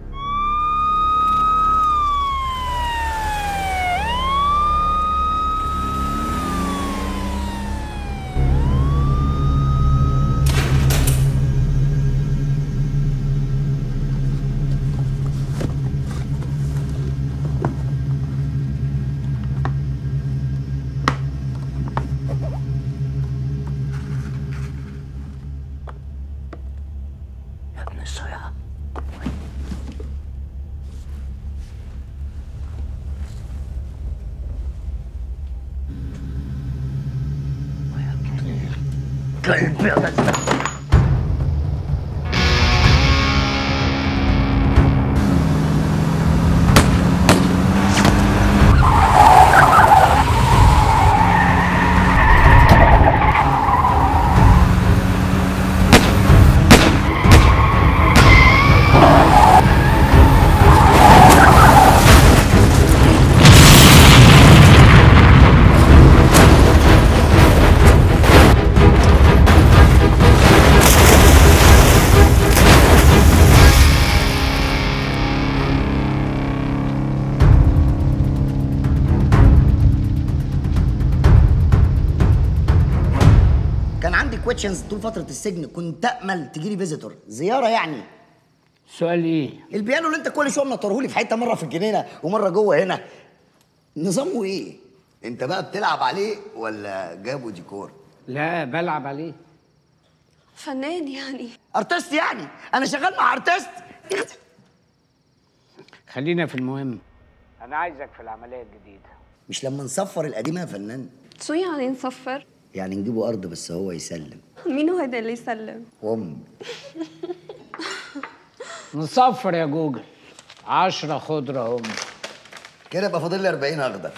يا ابن الصياد كلب يا غزة كان عندي كويشنز طول فتره السجن كنت امل تجيلي فيزيتور زياره يعني سؤال ايه البيانو اللي انت كل شويه منطرهولي في حته مره في الجنينه ومره جوه هنا نظامه ايه انت بقى بتلعب عليه ولا جابه ديكور لا بلعب عليه فنان يعني ارتست يعني انا شغال مع ارتست خلينا في المهم انا عايزك في العمليه الجديده مش لما نصفر القديمه يا فنان شو يعني نصفر؟ يعني نجيبه ارض بس هو يسلم مين هو هيدا اللي يسلم؟ وام نصفر يا جوجل عشرة خضرة هم كده يبقى فاضل لي 40 اخضر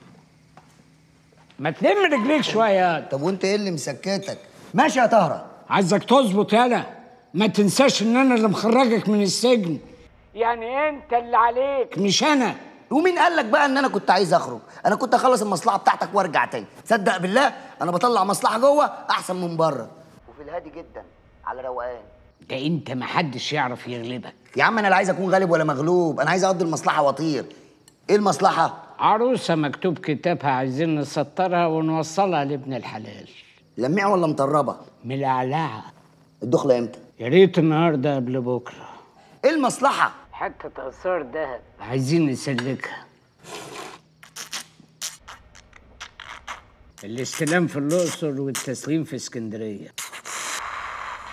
ما تلم رجليك شوية طب وانت ايه اللي مسكتك ماشي يا طهره عايزك تظبط يالا ما تنساش ان انا اللي مخرجك من السجن يعني انت اللي عليك مش انا ومين قال لك بقى ان انا كنت عايز اخرج انا كنت اخلص المصلحه بتاعتك وارجع تاني تصدق بالله انا بطلع مصلحه جوه احسن من بره وفي الهادي جدا على روقان ده انت محدش يعرف يغلبك يا عم انا لا عايز اكون غالب ولا مغلوب انا عايز اقضي المصلحه واطير ايه المصلحه عروسة مكتوب كتابها عايزين نسطرها ونوصلها لابن الحلال لميعه ولا مطربه ملعلعة الدخله امتى يا ريت النهارده قبل بكره ايه المصلحه حتة آثار دهب عايزين نسلكها الاستلام في الأقصر والتسليم في اسكندرية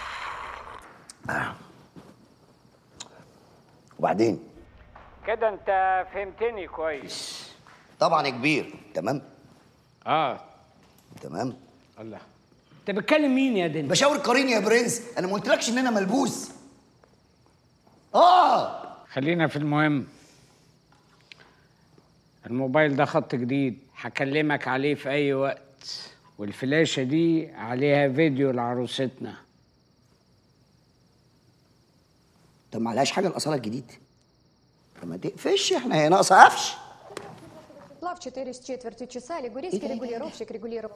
وبعدين كده انت فهمتني كويس طبعا يا كبير تمام اه تمام الله انت بتكلم مين يا دنيا بشاور قرين يا برنس انا ما قلتلكش ان انا ملبوس اه خلينا في المهم الموبايل ده خط جديد هكلمك عليه في اي وقت والفلاشة دي عليها فيديو لعروستنا طب ما عليهاش حاجه الاصاله الجديد طب ما تقفش احنا هي ناقصه قفش Плав 4 с четвертью часа, лигурийский регулировщик регулировал.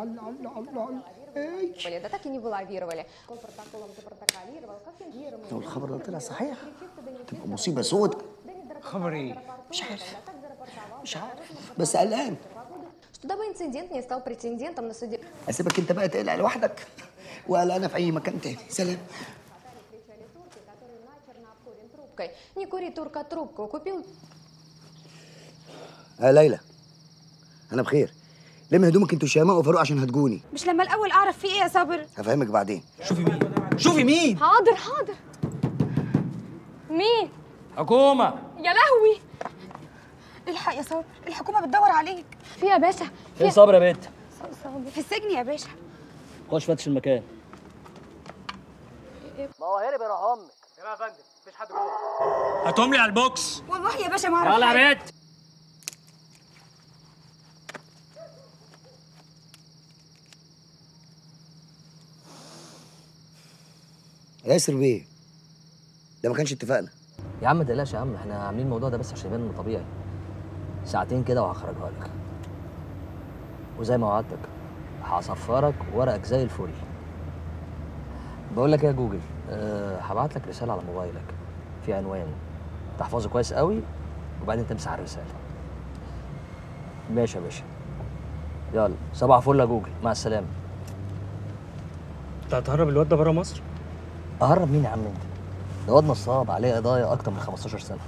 Да так и не вылавировали. Он протоколом запротоколировал, как фингировал. لو الخبر ده طلع صحيح تبقى مصيبه سود خبر ايه مش عارف مش عارف بس قلقان Что дабы инцидент не стал претендентом на суде... اسيبك انت بقى تقلق لوحدك وقلقانه في اي مكان تاني سلام трубкой. Не кури, турка, трубку. Купил يا ليلى انا بخير لم هدومك انتوا شيماء وفاروق عشان هتجوني مش لما الاول اعرف في ايه يا صابر هفهمك بعدين شوفي مين حاضر حاضر مين؟ حكومه يا لهوي الحق يا صابر الحكومه بتدور عليك في يا باشا فين صبري يا بنت في السجن يا باشا خش فتش المكان ما هو هرب يا روح امك يا فندم مفيش حد جوه هاتهم لي على البوكس والله يا باشا ما اعرف يلا حاجة. يا بنت ياسر بيه ده ما كانش اتفقنا يا عم ما تقلقش يا عم احنا عاملين الموضوع ده بس عشان يبان انه طبيعي ساعتين كده وهخرجها لك وزي ما وعدتك هصفرك ورقك زي الفل بقول لك إيه يا جوجل أه هبعت لك رساله على موبايلك في عنوان تحفظه كويس قوي وبعدين تمسح الرساله ماشي يا باشا يلا صباح فل يا جوجل مع السلامه انت هتهرب الواد ده بره مصر اهرب مين يا عم انت ده واد نصاب عليه قضايا اكتر من 15 سنه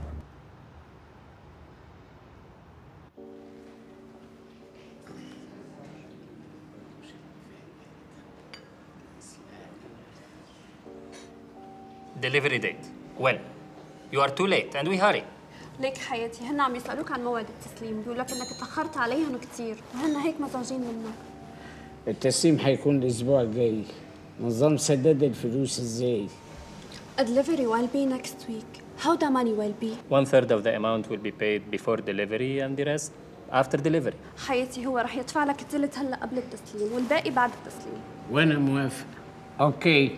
Delivery date. When? You are too late and we hurry. ليك حياتي هن عم يسألوك عن موعد التسليم بيقول لك انك اتأخرت عليهم كتير وهن هيك مزعوجين منك التسليم هيكون الاسبوع الجاي نظام سداد الفلوس ازاي A delivery will be next week. How the money will be? One third of the amount will be paid before delivery and the rest after delivery. حياتي هو رح يدفع لك الثلث هلا قبل التسليم والباقي بعد التسليم وانا موافق اوكي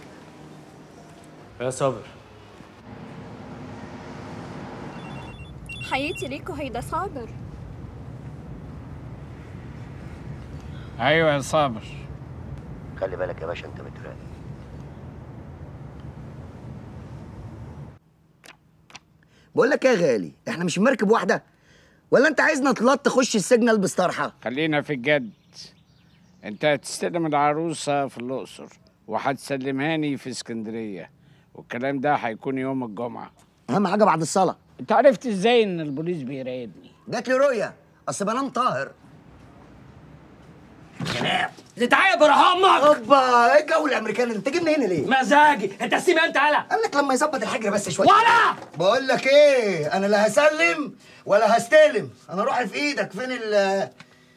يا صابر حياتي ليكو هيدا صابر ايوه يا صابر خلي بالك يا باشا انت متراقب بقول لك ايه يا غالي احنا مش مركب واحده ولا انت عايزنا طلات تخش السجن البس طرحه خلينا في الجد انت هتستلم العروسه في الاقصر وهتسلمهاني في اسكندريه والكلام ده هيكون يوم الجمعه اهم حاجه بعد الصلاه انت عرفت ازاي ان البوليس بيراقبني جات لي رؤيه اصل بنام طاهر تعالى بروح امك اوبا ايه الجو الامريكاني انت جبني هنا ليه؟ مزاجي انت سيب انت على قال لك لما يظبط الحجر بس شويه ولا بقول لك ايه انا لا هسلم ولا هستلم انا روحي في ايدك فين ال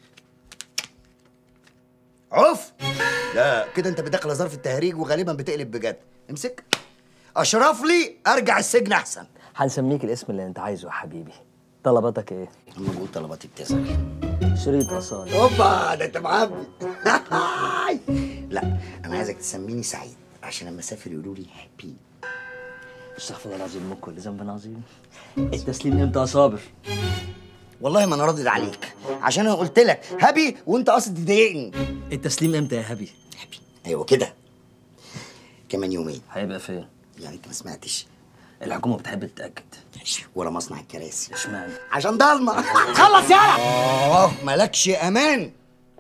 عف لا كده انت بداخله ظرف التهريج وغالبا بتقلب بجد امسك اشرف لي ارجع السجن احسن هنسميك الاسم اللي انت عايزه يا حبيبي طلباتك ايه؟ اما بقول طلباتي بتزعل شريط اصالة اوبا ده انت معبي لا انا عايزك تسميني سعيد عشان لما اسافر يقولوا لي هابي استغفر الله العظيم من كل ذنب عظيم التسليم امتى يا صابر؟ والله ما انا راضي عليك عشان انا قلت لك هابي وانت قاصد تضايقني التسليم امتى يا هبي؟ ايوه كده كمان يومين هيبقى فين؟ يعني انت ما سمعتش الحكومة بتحب تتأكد ورا مصنع الكراسي اشمعنى؟ عشان ضلمه خلص يالا اه مالكش امان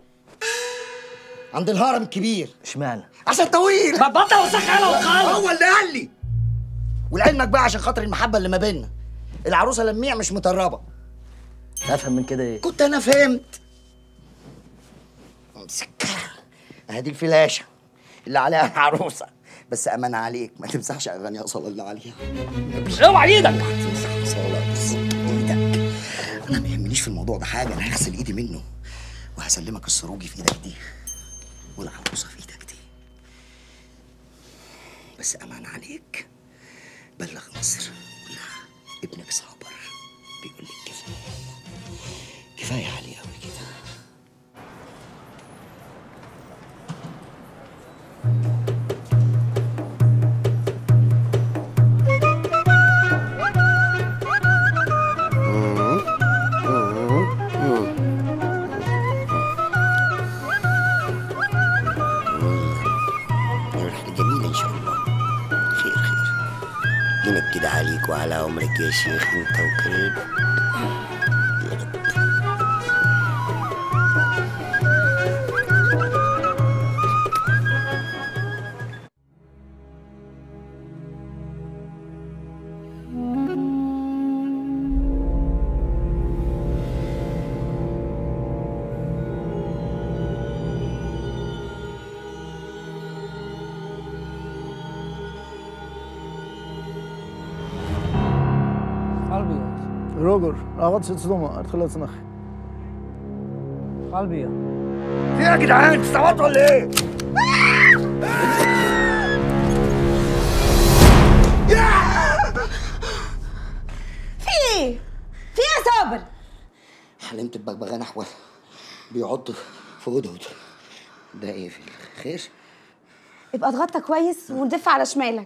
عند الهرم الكبير اشمعنى؟ عشان طويل بطل وسخانه وخلص هو اللي قال لي ولعلمك بقى عشان خاطر المحبه اللي ما بيننا العروسه لميع مش مطربه افهم من كده ايه؟ كنت انا فهمت امسك ادي الفلاشه اللي عليها العروسه بس امان عليك ما تمسحش اغاني صلى الله عليها اوعى ايدك تمسح صلاة بص ايدك انا ما يهمنيش في الموضوع ده حاجه انا هغسل ايدي منه وهسلمك السروجي في ايدك دي والعروسه في ايدك دي بس امان عليك بلغ مصر كلها ابنك صابر بيقول لك كفايه كفايه عليه قوي كده ريحة جميلة إن شاء الله خير خير دينك كده عليك وعلى عمرك يا شيخ أنت وكريم يا رب قلبي روجر اغطش تصدمه ادخل اتصنخ قلبي في يا جدعان استوعبتوا ولا ايه؟ في ايه؟ في ايه يا صابر؟ حلمت ببغبغان احول بيعض في هدهد ده ايه في الخير؟ ابقى اتغطى كويس ودف على شمالك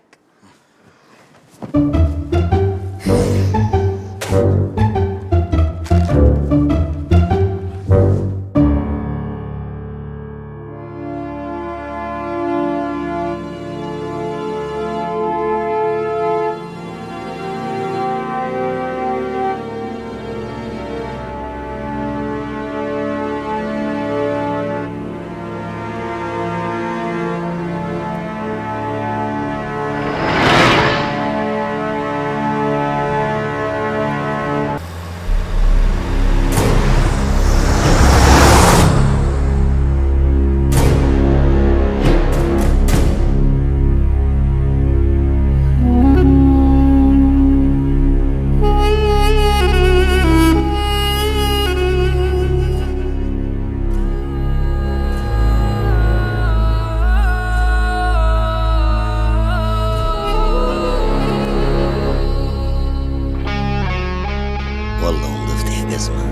والله نضفت يا جزمة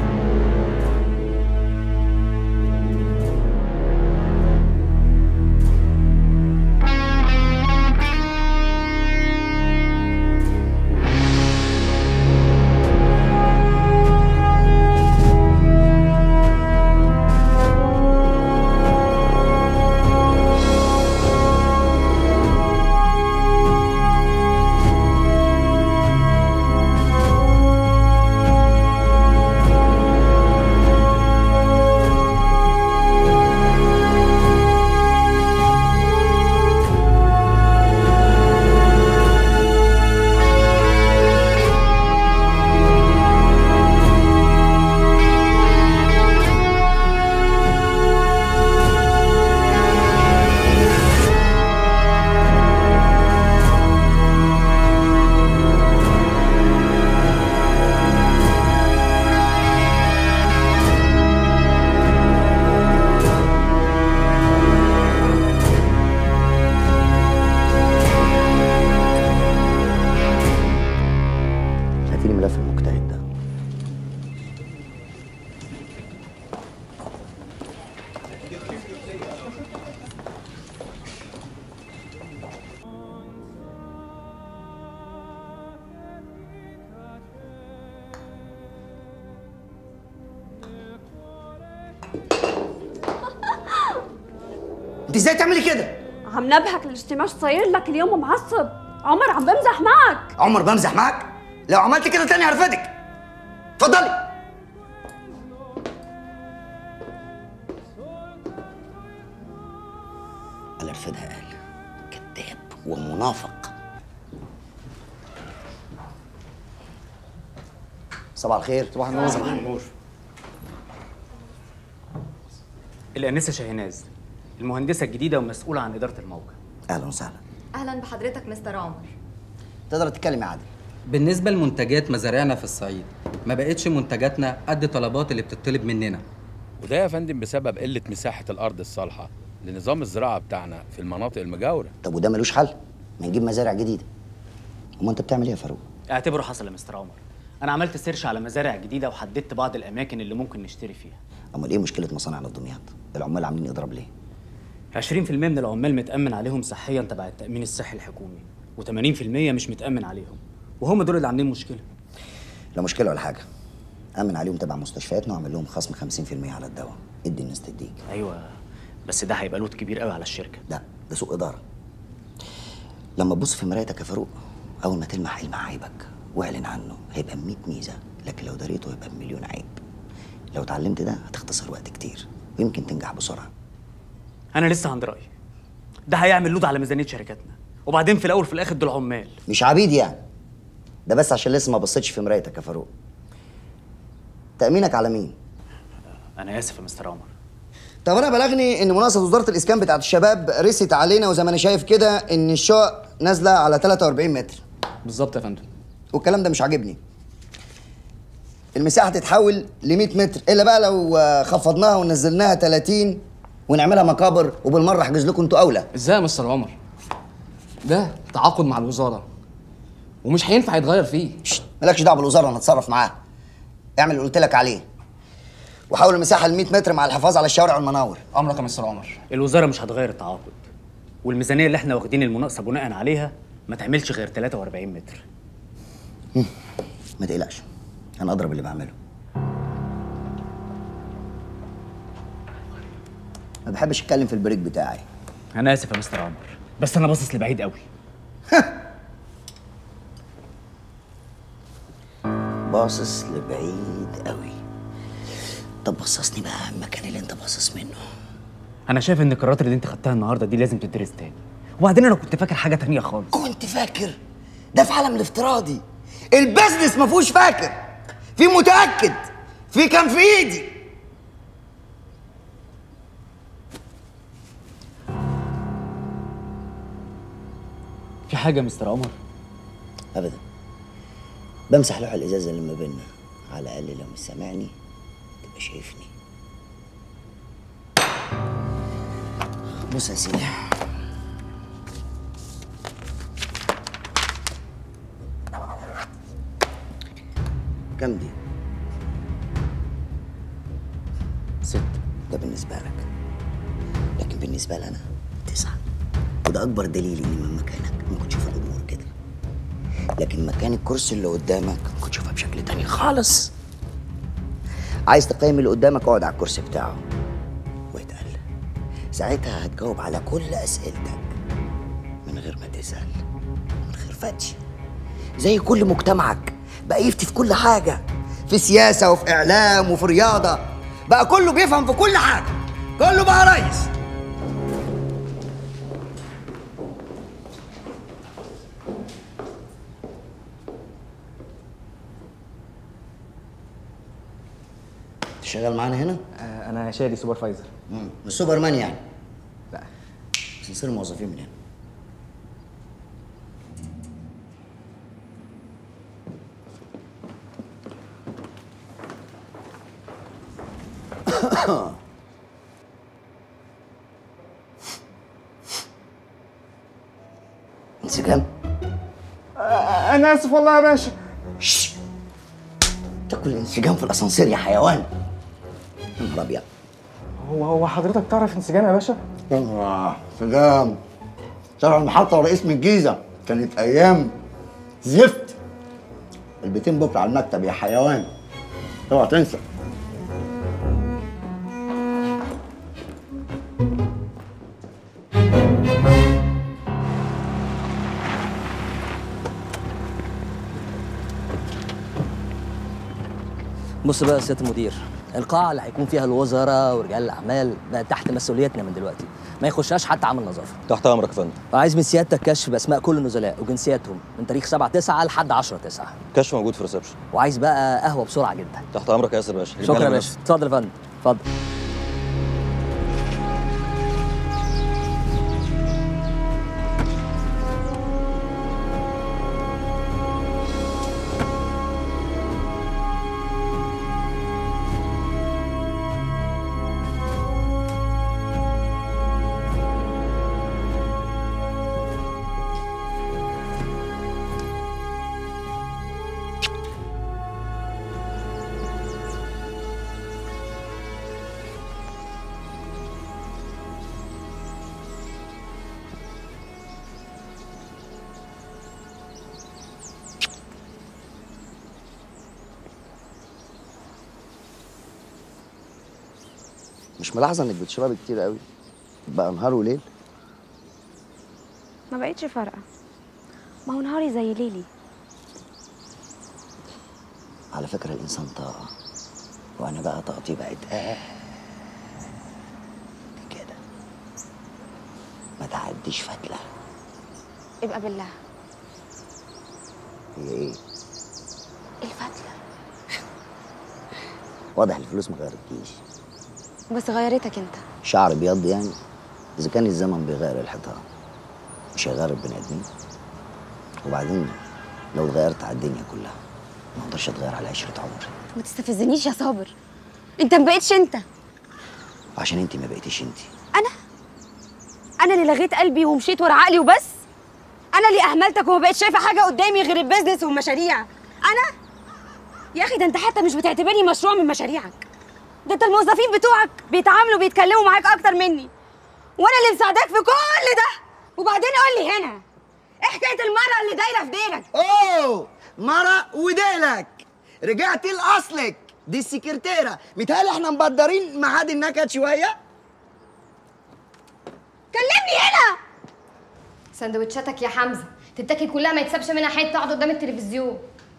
هاتيلي ملف المجتهد ده انت ازاي تعملي كده؟ عم نبهك الاجتماع صاير لك اليوم معصب عمر عم بمزح معك عمر بمزح معاك؟ لو عملت كده تاني هرفدك اتفضلي قال ارفدها قال كذاب ومنافق صباح الخير صباح النور صباح النور الانسه شاهناز المهندسه الجديده ومسؤوله عن اداره الموقع اهلا وسهلا اهلا بحضرتك مستر عمر تقدر تتكلم يا عادل بالنسبة لمنتجات مزارعنا في الصعيد ما بقتش منتجاتنا قد طلبات اللي بتطلب مننا وده يا فندم بسبب قلة مساحة الأرض الصالحة لنظام الزراعة بتاعنا في المناطق المجاورة طب وده ملوش حل ما نجيب مزارع جديده امال انت بتعمل ايه يا فاروق اعتبره حصل يا مستر عمر انا عملت سيرش على مزارع جديده وحددت بعض الاماكن اللي ممكن نشتري فيها امال ايه مشكله مصانعنا في دمياط العمال عاملين اضراب ليه 20% من العمال متامن عليهم صحيا تبع التامين الصحي الحكومي و80% مش متامن عليهم وهم دول اللي عاملين مشكله لا مشكله ولا حاجه امن عليهم تبع مستشفياتنا واعمل لهم خصم 50% على الدواء ادي الناس تديك ايوه بس ده هيبقى لود كبير قوي على الشركه لا ده سوء اداره لما تبص في مرايتك يا فاروق اول ما تلمح حلم عيبك واعلن عنه هيبقى 100 ميزه لكن لو دريته هيبقى بمليون عيب لو اتعلمت ده هتختصر وقت كتير ويمكن تنجح بسرعه انا لسه عند رايي ده هيعمل لود على ميزانيه شركاتنا وبعدين في الاول في الاخر دول عمال مش عبيد يعني ده بس عشان لسه ما بصيتش في مرايتك يا فاروق تأمينك على مين؟ انا اسف يا مستر عمر طب انا بلغني ان مناقصه وزاره الاسكان بتاعت الشباب رست علينا وزي ما انا شايف كده ان الشقق نازله على 43 متر بالظبط يا فندم والكلام ده مش عاجبني المساحه تتحول ل 100 متر الا بقى لو آه، خفضناها ونزلناها 30 ونعملها مقابر وبالمره احجز لكم انتوا اولى ازاي يا مستر عمر ده تعاقد مع الوزاره ومش هينفع يتغير فيه مالكش دعوه بالوزاره انا اتصرف معاها اعمل اللي قلت لك عليه وحول المساحه ل 100 متر مع الحفاظ على الشوارع والمناور امرك يا مستر عمر الوزاره مش هتغير التعاقد والميزانيه اللي احنا واخدين المناقصه بناء عليها ما تعملش غير 43 متر ما تقلقش انا اضرب اللي بعمله ما بحبش اتكلم في البريك بتاعي انا اسف يا مستر عمر بس انا باصص لبعيد قوي باصص لبعيد قوي طب بصصني بقى على المكان اللي انت باصص منه انا شايف ان القرارات اللي انت خدتها النهارده دي لازم تدرس تاني وبعدين انا كنت فاكر حاجه تانية خالص كنت فاكر ده في عالم الافتراضي البزنس ما فيهوش فاكر في متاكد في كان في ايدي في حاجه يا مستر عمر ابدا بمسح لوح الازازه اللي ما بيننا على الاقل لو مش سامعني تبقى شايفني بص يا سيدي كم دي؟ ست ده بالنسبة لك لكن بالنسبة لي أنا تسعة وده أكبر دليل إني من مكانك ممكن تشوف الأمور كده لكن مكان الكرسي اللي قدامك ممكن تشوفها بشكل تاني خالص عايز تقيم اللي قدامك اقعد على الكرسي بتاعه واتقل ساعتها هتجاوب على كل أسئلتك من غير ما تسأل من غير فتش زي كل مجتمعك بقى يفتي في كل حاجة في سياسة وفي إعلام وفي رياضة بقى كله بيفهم في كل حاجة كله بقى ريس أنت شغال معانا هنا؟ انا شادي سوبرفايزر مم. مش سوبرمان يعني؟ لا بس نصير موظفين من هنا انسجام انا اسف والله يا باشا تاكل انسجام في الاسانسير يا حيوان يا نهار ابيض هو هو حضرتك تعرف انسجام يا باشا؟ اه انسجام شارع المحطة ورئيس من الجيزة كانت أيام زفت البيتين بكرة على المكتب يا حيوان اوعى تنسى بص بقى يا سياده المدير القاعه اللي هيكون فيها الوزراء ورجال الاعمال بقت تحت مسؤوليتنا من دلوقتي ما يخشهاش حتى عامل نظافه تحت امرك يا فندم وعايز من سيادتك كشف باسماء كل النزلاء وجنسياتهم من تاريخ 7 9 لحد 10 9 كشف موجود في الريسبشن وعايز بقى قهوه بسرعه جدا تحت امرك يا ياسر باشا شكرا يا باشا اتفضل يا فندم اتفضل مش ملاحظه انك بتشربي كتير قوي بقى نهار وليل ما بقتش فارقه ما هو نهاري زي ليلي على فكره الانسان طاقه وانا بقى طاقتي بقت آه كده ما تعديش فتله ابقى بالله هي ايه الفتله واضح الفلوس ما غيرتكيش بس غيرتك انت شعر بيض يعني اذا كان الزمن بيغير الحيطان مش هيغير البني ادمين وبعدين لو اتغيرت على الدنيا كلها ما اقدرش اتغير على عشره عمري ما تستفزنيش يا صابر انت ما بقتش انت عشان انت ما بقيتيش انت انا اللي لغيت قلبي ومشيت ورا عقلي وبس انا اللي اهملتك وما بقتش شايفه حاجه قدامي غير البيزنس والمشاريع انا يا اخي ده انت حتى مش بتعتبرني مشروع من مشاريعك ده انت الموظفين بتوعك بيتعاملوا بيتكلموا معاك اكتر مني وانا اللي مساعداك في كل ده وبعدين قول لي هنا ايه حكايه المره اللي دايره في ديلك اوه مرة وديلك رجعت لاصلك دي السكرتيره متهيألي احنا مبدرين ميعاد النكد شويه كلمني هنا سندوتشاتك يا حمزه تتاكل كلها ما يتسابش منها حته تقعد قدام التلفزيون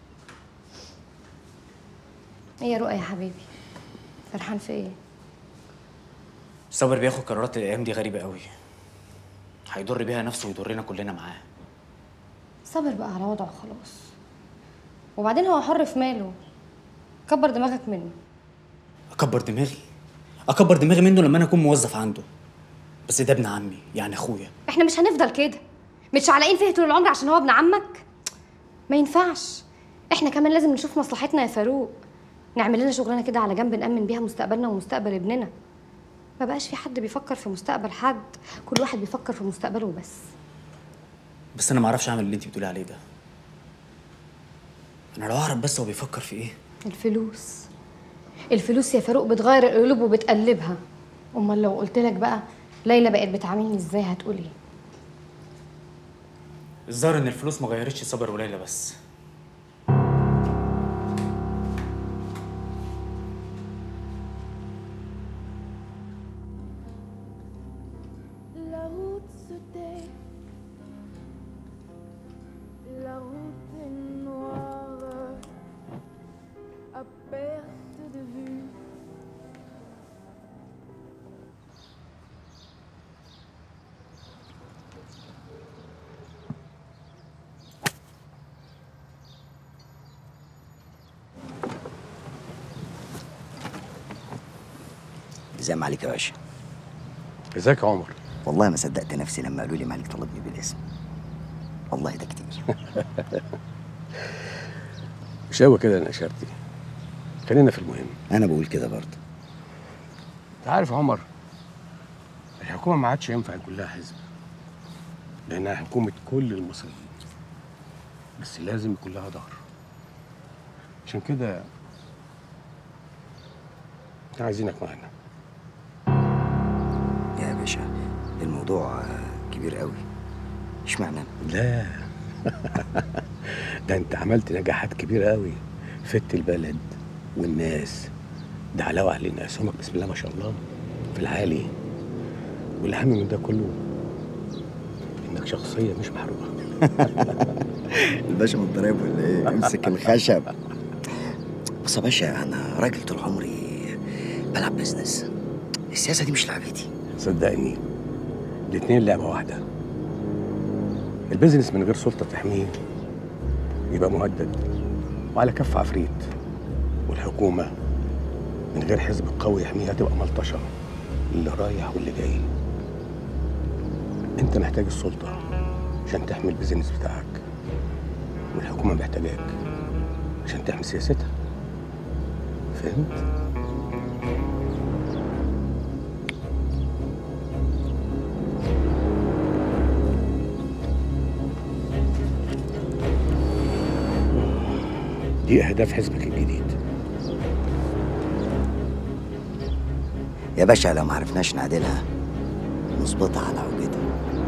ايه يا رؤى يا حبيبي فرحان في ايه صابر بياخد قرارات الايام دي غريبه قوي هيضر بيها نفسه ويضرنا كلنا معاه صابر بقى على وضعه خلاص وبعدين هو حر في ماله كبر دماغك منه اكبر دماغي اكبر دماغي منه لما انا اكون موظف عنده بس ده ابن عمي يعني اخويا احنا مش هنفضل كده متشعلقين فيه طول العمر عشان هو ابن عمك ما ينفعش احنا كمان لازم نشوف مصلحتنا يا فاروق نعمل لنا شغلانه كده على جنب نأمن بيها مستقبلنا ومستقبل ابننا ما بقاش في حد بيفكر في مستقبل حد كل واحد بيفكر في مستقبله وبس بس انا ما اعرفش اعمل اللي انت بتقولي عليه ده انا لو اعرف بس هو بيفكر في ايه الفلوس الفلوس يا فاروق بتغير القلوب وبتقلبها امال لو قلت لك بقى ليلى بقت بتعاملني ازاي هتقول ايه الظاهر ان الفلوس ما غيرتش صابر وليلى بس La route se tait, la route est noire, à perte de vue. ازاي ما عليك يا باشا ازيك يا عمر والله ما صدقت نفسي لما قالوا لي مالك طلبني بالاسم والله ده كتير مش قوي كده يا نشارتي خلينا في المهم انا بقول كده برضه انت عارف يا عمر الحكومه ما عادش ينفع يكون لها حزب لانها حكومه كل المصريين بس لازم يكون لها ظهر عشان كده احنا عايزينك معانا يا باشا الموضوع آه، كبير قوي اشمعنى لا ده انت عملت نجاحات كبيره قوي فدت البلد والناس ده علاوه علينا اسهمك بسم الله ما شاء الله في العالي والاهم من ده كله انك شخصيه مش محروقه الباشا متضرب ولا ايه امسك الخشب بص يا باشا انا راجل طول عمري بلعب بيزنس السياسه دي مش لعبتي صدقني الاتنين لعبه واحده البيزنس من غير سلطه تحميه يبقى مهدد وعلى كف عفريت والحكومه من غير حزب قوي يحميها تبقى ملطشه اللي رايح واللي جاي انت محتاج السلطه عشان تحمي البيزنس بتاعك والحكومه محتاجاك عشان تحمي سياستها فهمت دي اهداف حزبك الجديد يا باشا لو ما عرفناش نعدلها نظبطها على عوجتها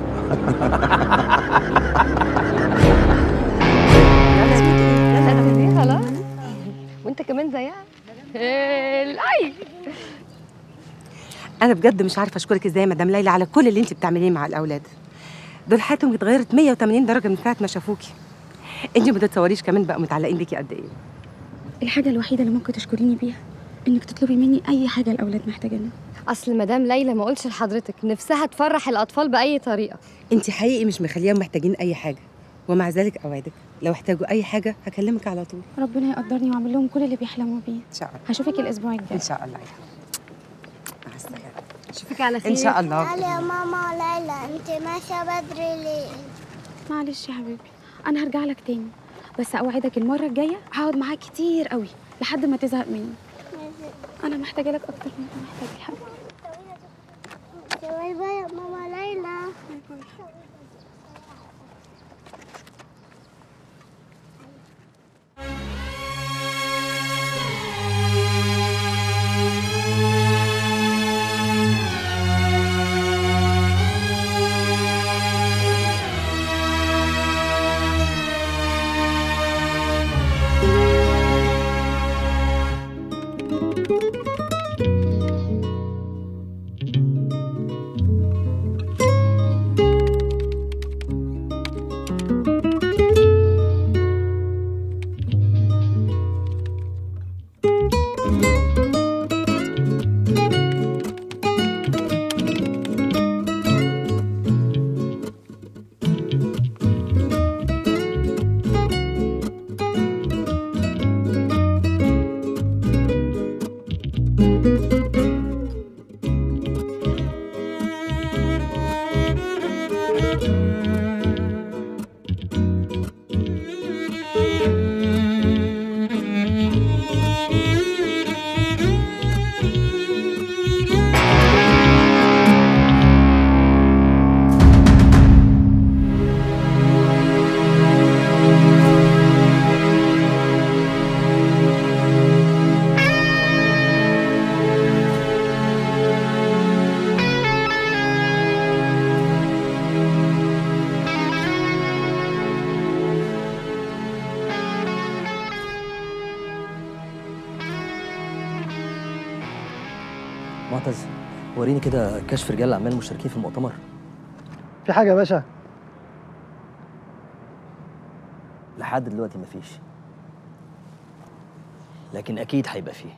دي خلاص وانت كمان زيها الاي انا بجد مش عارفه اشكرك ازاي يا مدام ليلى على كل اللي انت بتعمليه مع الاولاد دول حياتهم اتغيرت 180 درجه من ساعه ما شافوكي انت ما تتصوريش كمان بقوا متعلقين بيكي قد ايه الحاجه الوحيده اللي ممكن تشكريني بيها انك تطلبي مني اي حاجه الاولاد محتاجينها اصل مدام ليلى ما قلتش لحضرتك نفسها تفرح الاطفال باي طريقه انت حقيقي مش مخليهم محتاجين اي حاجه ومع ذلك اوعدك لو احتاجوا اي حاجه هكلمك على طول ربنا يقدرني واعمل لهم كل اللي بيحلموا بيه ان شاء الله هشوفك الاسبوع الجاي ان شاء الله يا حبيبتي. مع السلامه اشوفك على خير ان شاء الله تعالي يا ماما ليلى انت ماشيه بدري ليه معلش يا حبيبي انا هرجع لك تاني بس اوعدك المره الجايه هقعد معاك كتير قوي لحد ما تزهق مني انا محتاجه لك اكتر من ما محتاجه يا حبيبي باي باي يا ماما ليلى معتز وريني كده كشف رجال الاعمال المشتركين في المؤتمر في حاجه يا باشا لحد دلوقتي مفيش لكن اكيد هيبقى فيه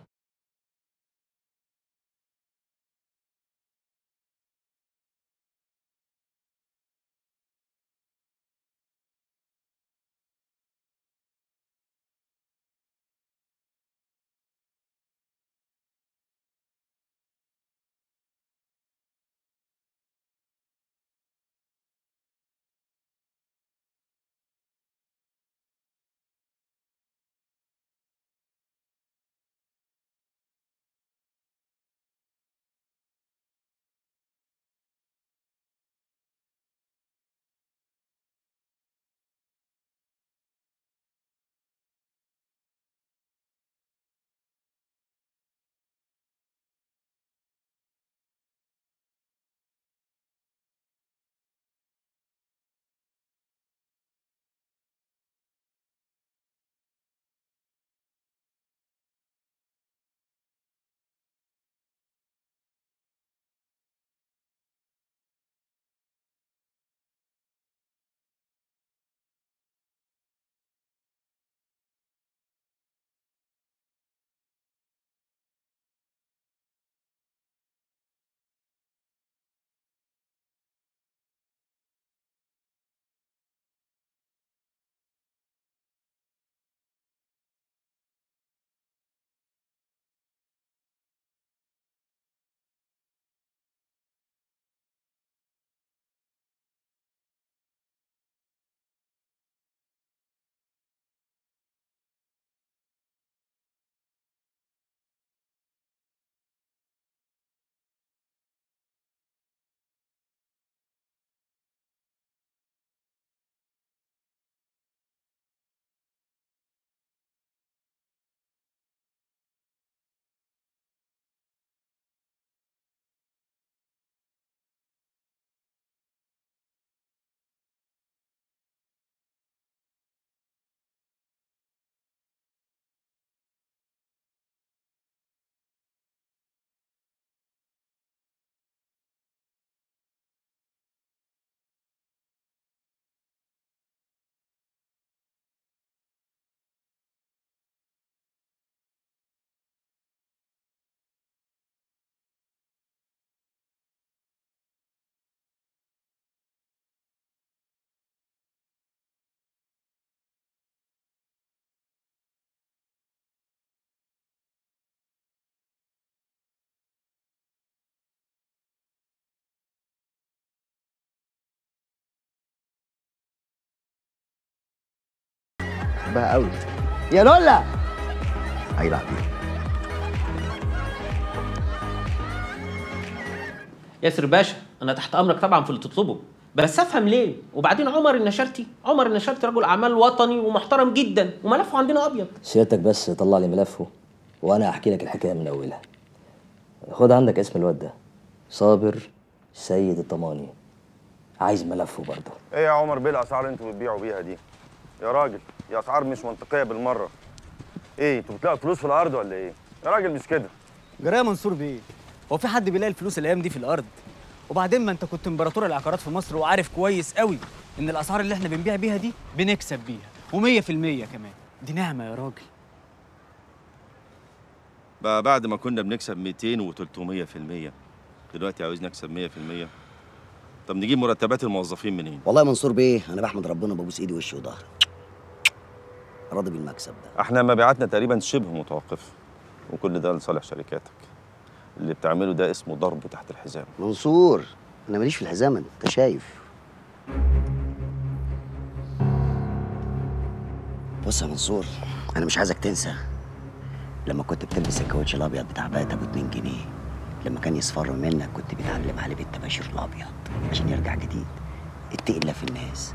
بحبها قوي يا لولا ايوه حبيبي ياسر باشا انا تحت امرك طبعا في اللي تطلبه بس افهم ليه وبعدين عمر النشرتي عمر النشرتي رجل اعمال وطني ومحترم جدا وملفه عندنا ابيض سيادتك بس طلع لي ملفه وانا احكي لك الحكايه من اولها خد عندك اسم الواد ده صابر سيد الطماني عايز ملفه برضه ايه يا عمر بيه الاسعار اللي انتوا بتبيعوا بيها دي يا راجل دي اسعار مش منطقيه بالمره ايه انتوا بتلاقوا فلوس في الارض ولا ايه يا راجل مش كده جرايه منصور بيه هو في حد بيلاقي الفلوس الايام دي في الارض وبعدين ما انت كنت امبراطور العقارات في مصر وعارف كويس قوي ان الاسعار اللي احنا بنبيع بيها دي بنكسب بيها و100% كمان دي نعمه يا راجل بقى بعد ما كنا بنكسب 200 و300% دلوقتي عاوز نكسب 100% طب نجيب مرتبات الموظفين منين والله يا منصور بيه انا بحمد ربنا ببوس ايدي وشي وظهري راضي بالمكسب ده احنا مبيعاتنا تقريبا شبه متوقفه وكل ده لصالح شركاتك اللي بتعمله ده اسمه ضرب تحت الحزام منصور انا ماليش في الحزام انت شايف بص يا منصور انا مش عايزك تنسى لما كنت بتلبس الكاوتش الابيض بتاع بات ابو 2 جنيه لما كان يصفر منك كنت بتعلم عليه بالطباشير الابيض عشان يرجع جديد اتقي الله في الناس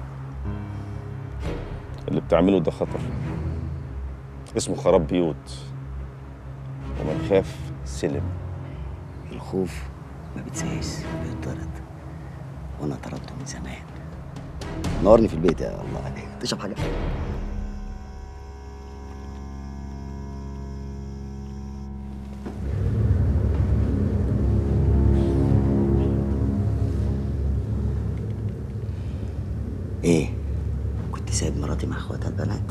اللي بتعمله ده خطر اسمه خراب بيوت ومن خاف سلم الخوف ما بتسيس بيطرد وانا طردته من زمان نورني في البيت يا الله تشرب حاجه ايه كنت سايب مراتي مع اخواتها البنات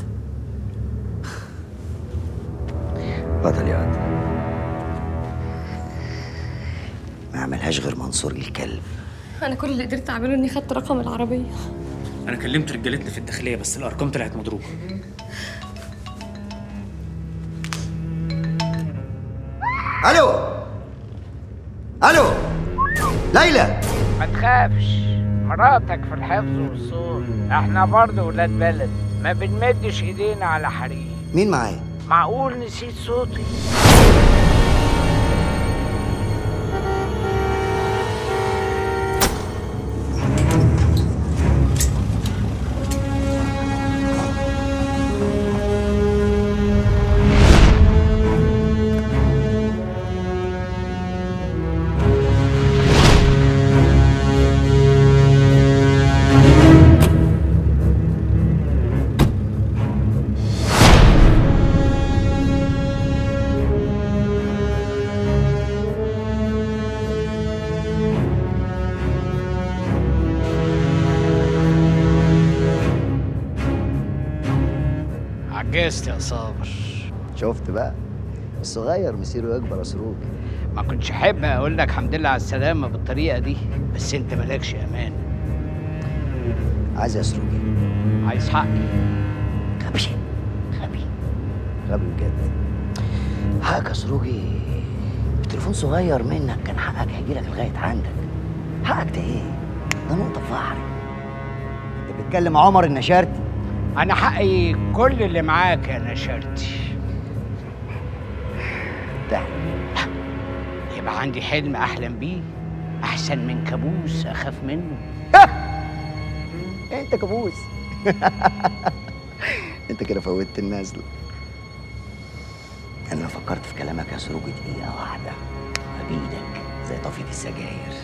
اتفضل يا واد ما عملهاش غير منصور الكلب انا كل اللي قدرت اعمله اني خدت رقم العربيه انا كلمت رجالتنا في الداخليه بس الارقام طلعت مضروبه الو الو ليلى ما تخافش مراتك في الحفظ والصون احنا برضه ولاد بلد ما بنمدش ايدينا على حريم مين معايا معقول نسيت صوتي عجزت يا صابر شفت بقى الصغير مسيره يكبر يا سروج ما كنتش احب اقول لك الحمد لله على السلامه بالطريقه دي بس انت مالكش امان عايز يا سروجي عايز حقي غبي غبي غبي بجد حقك يا سروجي التليفون صغير منك كان حقك هيجي لك لغايه عندك حقك ده ايه؟ ده نقطه في بحر انت بتتكلم عمر النشارتي انا حقي كل اللي معاك يا نشرتي ده يبقى عندي حلم احلم بيه احسن من كابوس اخاف منه انت كابوس انت كده فوتت النازله انا لو فكرت في كلامك يا سروج دقيقه واحده هبيدك زي طفيه السجاير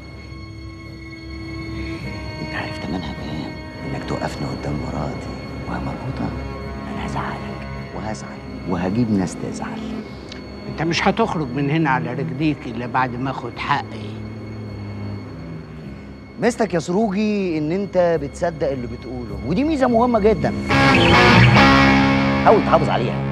انت عارف تمنها كام انك توقفني قدام مراتي وهي مربوطه انا هزعلك وهزعل وهجيب ناس تزعل انت مش هتخرج من هنا على رجليك الا بعد ما اخد حقي ميزتك يا سروجي ان انت بتصدق اللي بتقوله ودي ميزه مهمه جدا حاول تحافظ عليها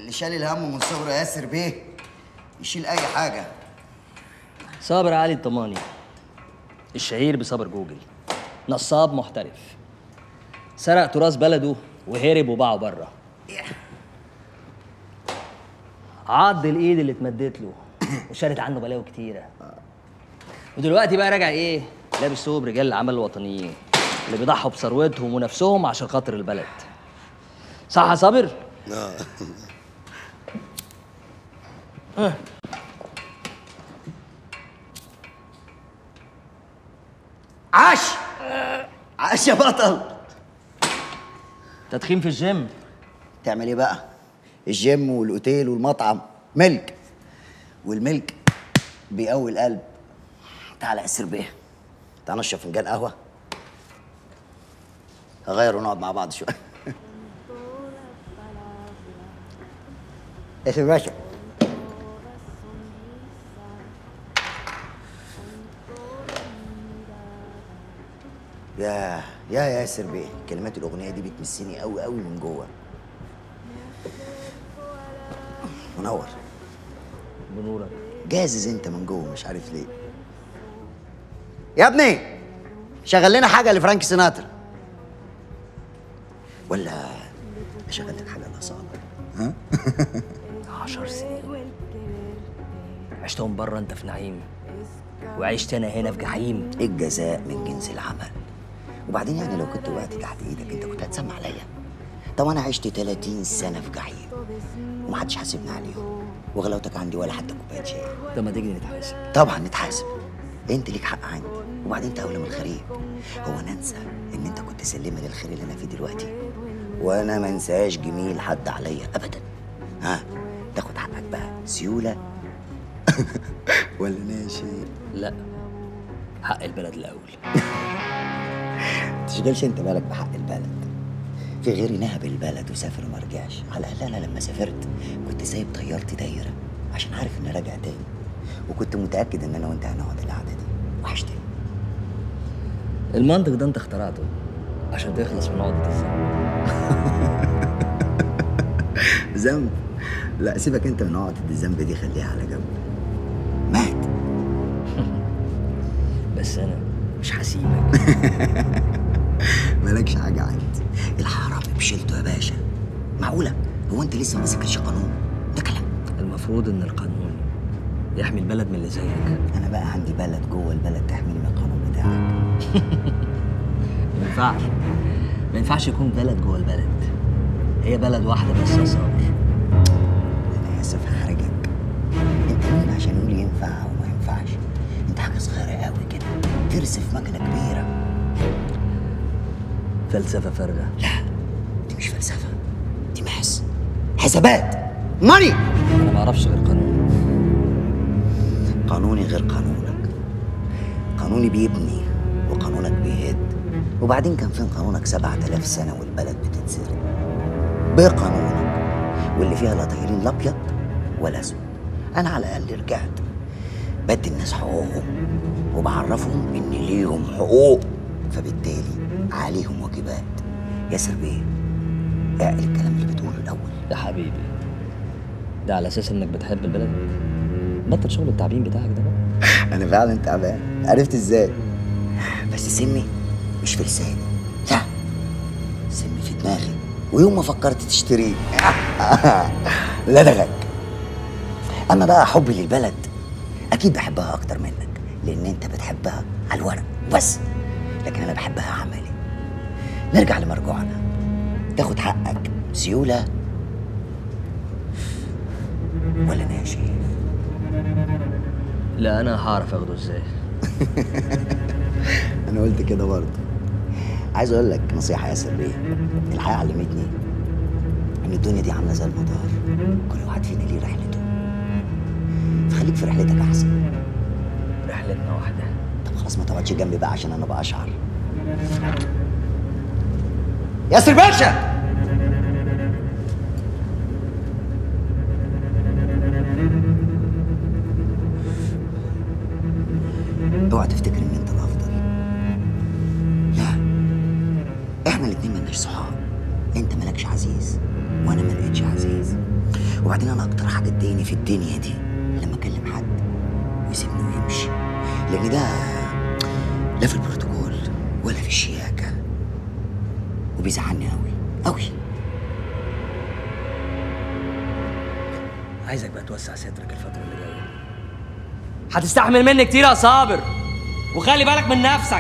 اللي شال الهم من صغره ياسر بيه يشيل اي حاجه صابر علي الطماني الشهير بصابر جوجل نصاب محترف سرق تراث بلده وهرب وباعه بره عض الايد اللي اتمدت له وشالت عنه بلاوي كتيره ودلوقتي بقى راجع ايه لابس ثوب رجال الاعمال الوطنيين اللي بيضحوا بثروتهم ونفسهم عشان خاطر البلد صح يا صابر ها عاش عاش يا بطل تدخين في الجيم تعمل ايه بقى الجيم والاوتيل والمطعم ملك والملك بيقوي القلب تعالى يا اسر بيه تعال نشرب فنجان قهوه هغير ونقعد مع بعض شويه اسر باشا يا يا ياسر بيه كلمات الاغنيه دي بتمسني قوي قوي من جوه منور بنورك جازز انت من جوه مش عارف ليه يا ابني شغل لنا حاجه لفرانك سيناترا ولا اشغل لك حاجه لاصاله ها عشر سنين عشتهم بره انت في نعيم وعشت انا هنا في جحيم الجزاء من جنس العمل وبعدين يعني لو كنت وقعت تحت ايدك انت كنت هتسمع عليا طب انا عشت 30 سنه في جحيم ومحدش حاسبني عليهم وغلاوتك عندي ولا حتى كوبايه شاي طب ما تيجي نتحاسب طبعا نتحاسب انت ليك حق عندي وبعدين انت اولى من الخير هو ننسى ان انت كنت سلمه للخير اللي انا فيه دلوقتي وانا ما انساش جميل حد عليا ابدا ها تاخد حقك بقى سيوله ولا ناشي لا حق البلد الاول تشغلش انت بالك بحق البلد في غيري نهب البلد وسافر وما رجعش على الاقل انا لما سافرت كنت سايب طيارتي دايره عشان عارف اني راجع تاني وكنت متاكد ان انا وانت هنقعد القعده دي وحشتني المنطق ده انت اخترعته عشان تخلص من عقدة الذنب ذنب لا سيبك انت من عقده الذنب دي خليها على جنب بس انا مش هسيبك مالكش حاجه عندي الحرام بشيلته يا باشا معقوله هو انت لسه ما مسكتش قانون المفروض ان القانون يحمي البلد من اللي زيك انا بقى عندي بلد جوه البلد تحميني من القانون بتاعك ما ينفعش ما ينفعش يكون بلد جوه البلد هي بلد واحده بس يا صابر انا اسف هحرجك انت مين عشان يقول ينفع وما ينفعش انت حاجه صغيره قوي كده ترسف مكنه كبيره فلسفه فارغه لا دي مش فلسفه دي محس حسابات ماني انا ما اعرفش غير قانون قانوني غير قانونك قانوني بيبني وقانونك بيهد وبعدين كان فين قانونك سبعة آلاف سنة والبلد بتتسرق بقانونك واللي فيها لا طايرين لا أبيض ولا أسود أنا على الأقل رجعت بدي الناس حقوقهم وبعرفهم إن ليهم حقوق فبالتالي عليهم واجبات ياسر بيه اعقل الكلام اللي بتقوله الأول يا حبيبي ده على اساس انك بتحب البلد بطل شغل التعبين بتاعك ده بقى أنا فعلا تعبان عرفت إزاي بس سمي مش في لساني لا سمي في دماغي ويوم ما فكرت تشتريه لدغك اما بقى حبي للبلد اكيد بحبها اكتر منك لان انت بتحبها على الورق بس لكن انا بحبها عملي نرجع لمرجوعنا تاخد حقك سيوله ولا ناشي لا انا هعرف اخده ازاي انا قلت كده برضه عايز اقول لك نصيحه يا بيه الحياه علمتني ان الدنيا دي عامله زي المطار كل واحد فينا ليه رحلته فخليك في رحلتك احسن رحلتنا واحده طب خلاص ما تقعدش جنبي بقى عشان انا بقشعر ياسر باشا اوعى تفتكر ان انت الافضل لا احنا الاتنين ملناش صحاب انت مالكش عزيز وانا ما لقيتش عزيز وبعدين انا اكتر حاجه تضايقني في الدنيا دي لما اكلم حد ويسيبني ويمشي لان ده لا في البروتوكول ولا في الشياكه وبيزعلني قوي قوي عايزك بقى توسع سترك الفترة اللي جاية هتستحمل مني كتير يا صابر وخلي بالك من نفسك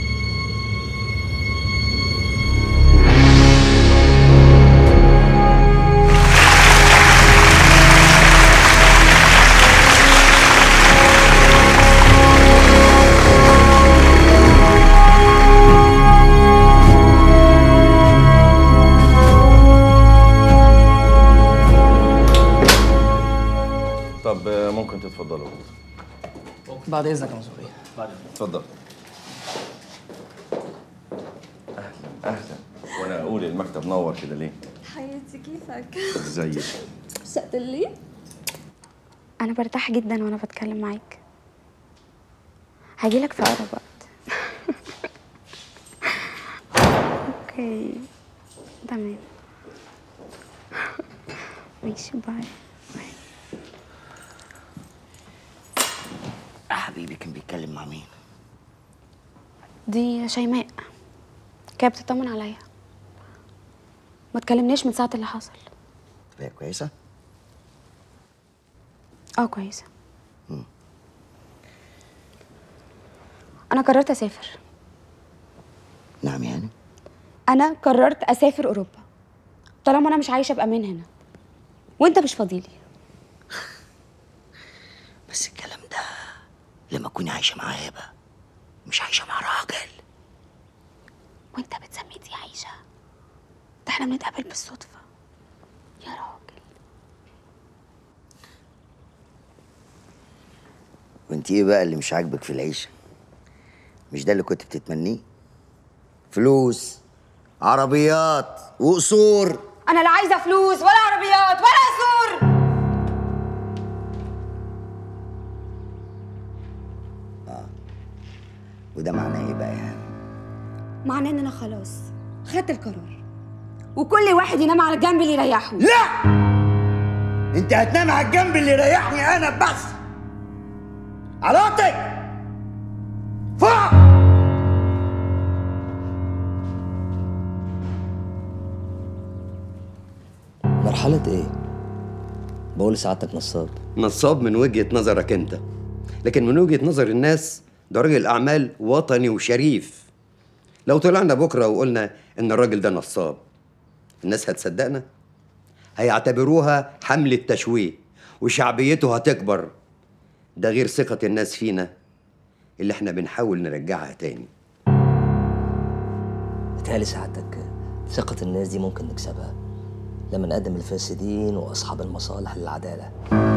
طب آه، ممكن تتفضلوا بعد اذنك يا مسؤولية اتفضل اهلا اهلا وانا اقول المكتب نور كده ليه حياتي كيفك؟ ازيك اشتقت لي؟ انا برتاح جدا وانا بتكلم معاك هجيلك في اقرب وقت اوكي تمام ماشي باي حبيبي كان بيتكلم مع مين دي شيماء كانت بتطمن عليا ما تكلمناش من ساعه اللي حصل هي كويسه اه كويسه انا قررت اسافر نعم يعني انا قررت اسافر اوروبا طالما انا مش عايشه بامان هنا وانت مش فاضيلي بس الكلام ده لما تكوني عايشه مع هبه مش عايشه مع راجل وانت بتسمي دي عايشه ده احنا بنتقابل بالصدفه يا راجل وانت ايه بقى اللي مش عاجبك في العيشه مش ده اللي كنت بتتمنيه فلوس عربيات وقصور انا لا عايزه فلوس ولا عربيات ولا قصور وده معناه ايه بقى يعني معناه ان انا خلاص خدت القرار وكل واحد ينام على الجنب اللي يريحه لا انت هتنام على الجنب اللي يريحني انا بس علاقتك فوق مرحلة ايه؟ بقول لسعادتك نصاب نصاب من وجهة نظرك انت لكن من وجهة نظر الناس ده راجل اعمال وطني وشريف لو طلعنا بكرة وقلنا ان الراجل ده نصاب الناس هتصدقنا هيعتبروها حملة تشويه وشعبيته هتكبر ده غير ثقة الناس فينا اللي احنا بنحاول نرجعها تاني بتهيألي سعادتك ثقة الناس دي ممكن نكسبها لما نقدم الفاسدين وأصحاب المصالح للعدالة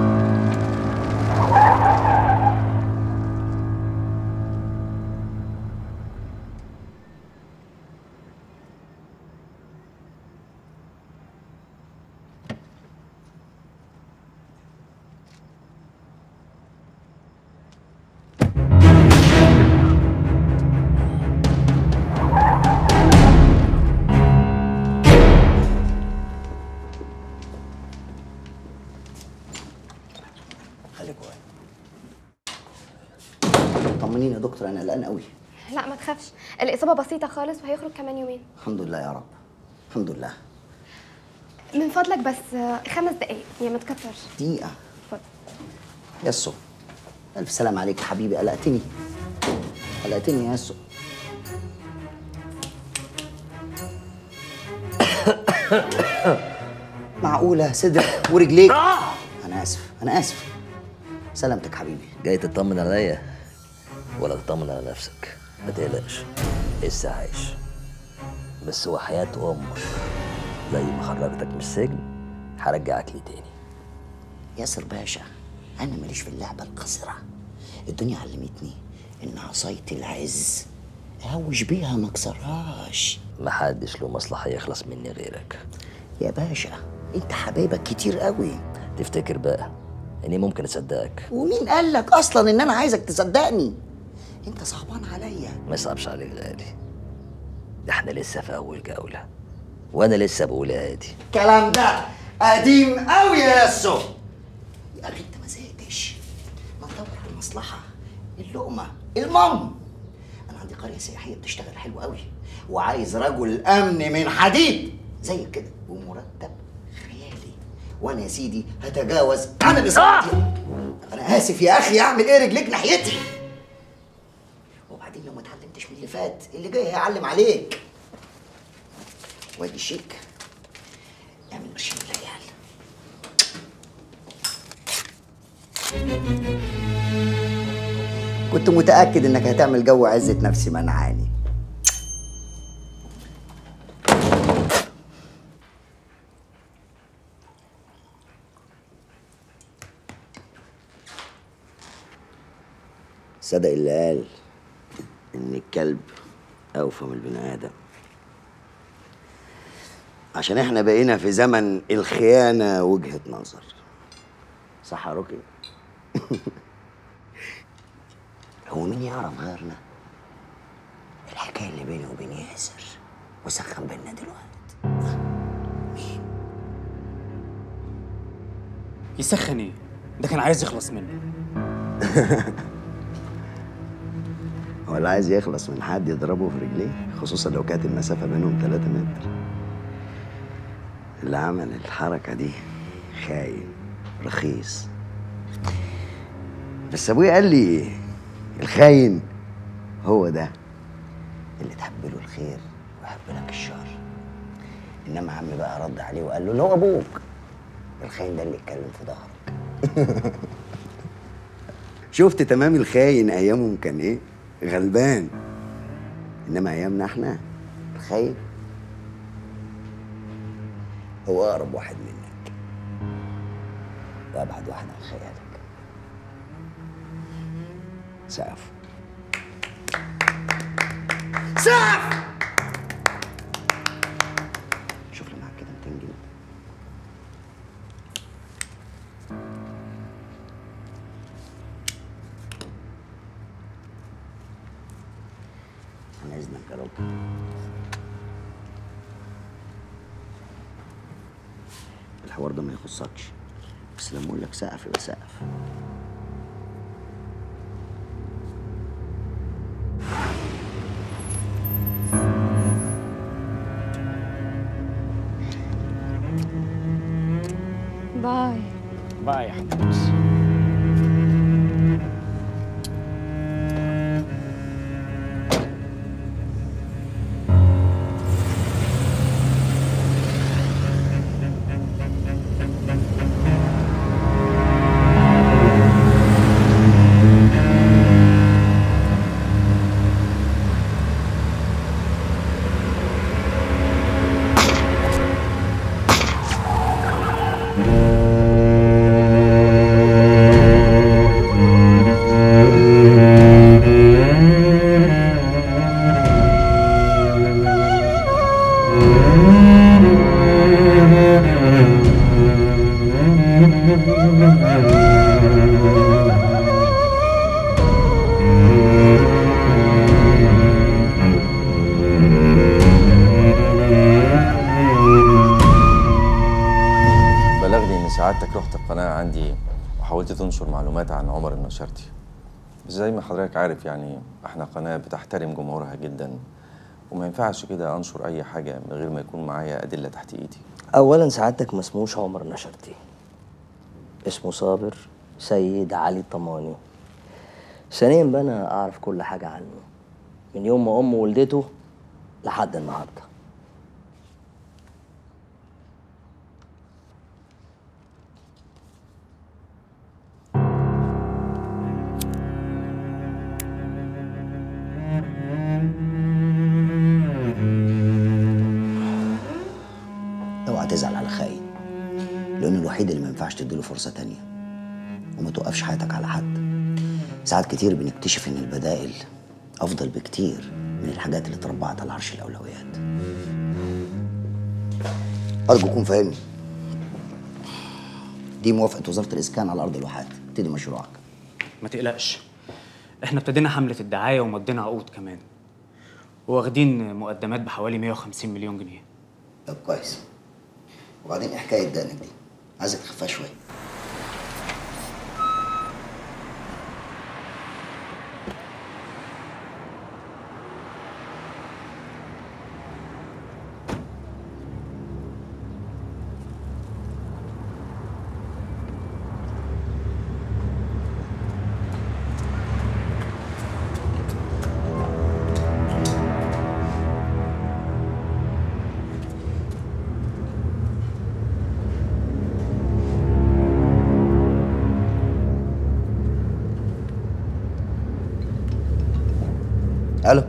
خليك واقف طمنيني يا دكتور انا قلقان قوي لا ما تخافش الإصابة بسيطة خالص وهيخرج كمان يومين الحمد لله يا رب الحمد لله من فضلك بس آه، خمس دقايق يا ما تكترش دقيقه اتفضل يسو الف سلام عليك يا حبيبي قلقتني قلقتني يا يسو معقوله صدرك ورجليك انا اسف انا اسف سلامتك حبيبي جاي تطمن عليا ولا تطمن على نفسك ما تقلقش لسه عايش بس وحياة أمك زي ما خرجتك من السجن هرجعك لي تاني ياسر باشا انا ماليش في اللعبه القذره الدنيا علمتني ان عصايه العز اهوش بيها ما اكسرهاش محدش له مصلحة يخلص مني غيرك يا باشا انت حبايبك كتير قوي تفتكر بقى اني ممكن اصدقك ومين قال لك اصلا ان انا عايزك تصدقني انت صعبان عليا ما يصعبش عليك غالي ده احنا لسه في اول جولة وانا لسه بقول هادي الكلام ده قديم قوي يا ياسو يا اخي انت ما زهقتش ما تدور على المصلحه اللقمه المام انا عندي قريه سياحيه بتشتغل حلو قوي وعايز رجل امن من حديد زي كده ومرتب خيالي وانا يا سيدي هتجاوز عن الاصابه دي انا اسف يا اخي اعمل ايه رجليك ناحيتي وبعدين لو ما اتعلمتش من اللي فات اللي جاي هيعلم عليك وادي الشيك اعمل قرشين العيال كنت متأكد إنك هتعمل جو عزة نفسي منعاني صدق اللي قال إن الكلب أوفى من البني آدم عشان إحنا بقينا في زمن الخيانة وجهة نظر صح يا روكي؟ هو مين يعرف غيرنا الحكايه اللي بيني وبين ياسر وسخن بينا دلوقتي يسخن ايه؟ ده كان عايز يخلص منه هو اللي عايز يخلص من حد يضربه في رجليه خصوصا لو كانت المسافه بينهم 3 متر اللي عمل الحركه دي خاين رخيص بس ابويا قال لي الخاين هو ده اللي تحب له الخير ويحب لك الشر انما عمي بقى رد عليه وقال له اللي هو ابوك الخاين ده اللي يتكلم في ظهرك شفت تمام الخاين ايامهم كان ايه غلبان انما ايامنا احنا الخاين هو اقرب واحد منك وابعد واحد عن خيالك سقف سقف شوف لي معاك كده 200 جنيه عن اذنك يا رب الحوار ده ما يخصكش بس لما اقول لك سقف يبقى سقف باي باي يا حبيبتي بلغني ان سعادتك رحت القناه عندي وحاولت تنشر معلومات عن عمر النشرتي بس زي ما حضرتك عارف يعني احنا قناه بتحترم جمهورها جدا وما ينفعش كده انشر اي حاجه من غير ما يكون معايا ادله تحت ايدي اولا سعادتك ما اسموش عمر نشرتي اسمه صابر سيد علي طماني ثانيا بقى انا اعرف كل حاجه عنه من يوم ما امه ولدته لحد النهارده اوعى تزعل على خاين لانه الوحيد اللي ما ينفعش تديله فرصه تانية وما توقفش حياتك على حد ساعات كتير بنكتشف ان البدائل افضل بكتير من الحاجات اللي اتربعت على عرش الاولويات ارجو تكون فاهمني دي موافقه وزاره الاسكان على ارض الواحات ابتدي مشروعك ما تقلقش احنا ابتدينا حملة الدعاية ومضينا عقود كمان واخدين مقدمات بحوالي 150 مليون جنيه طب كويس وبعدين ايه حكايه دقنك دي عايزك تخفها شويه الو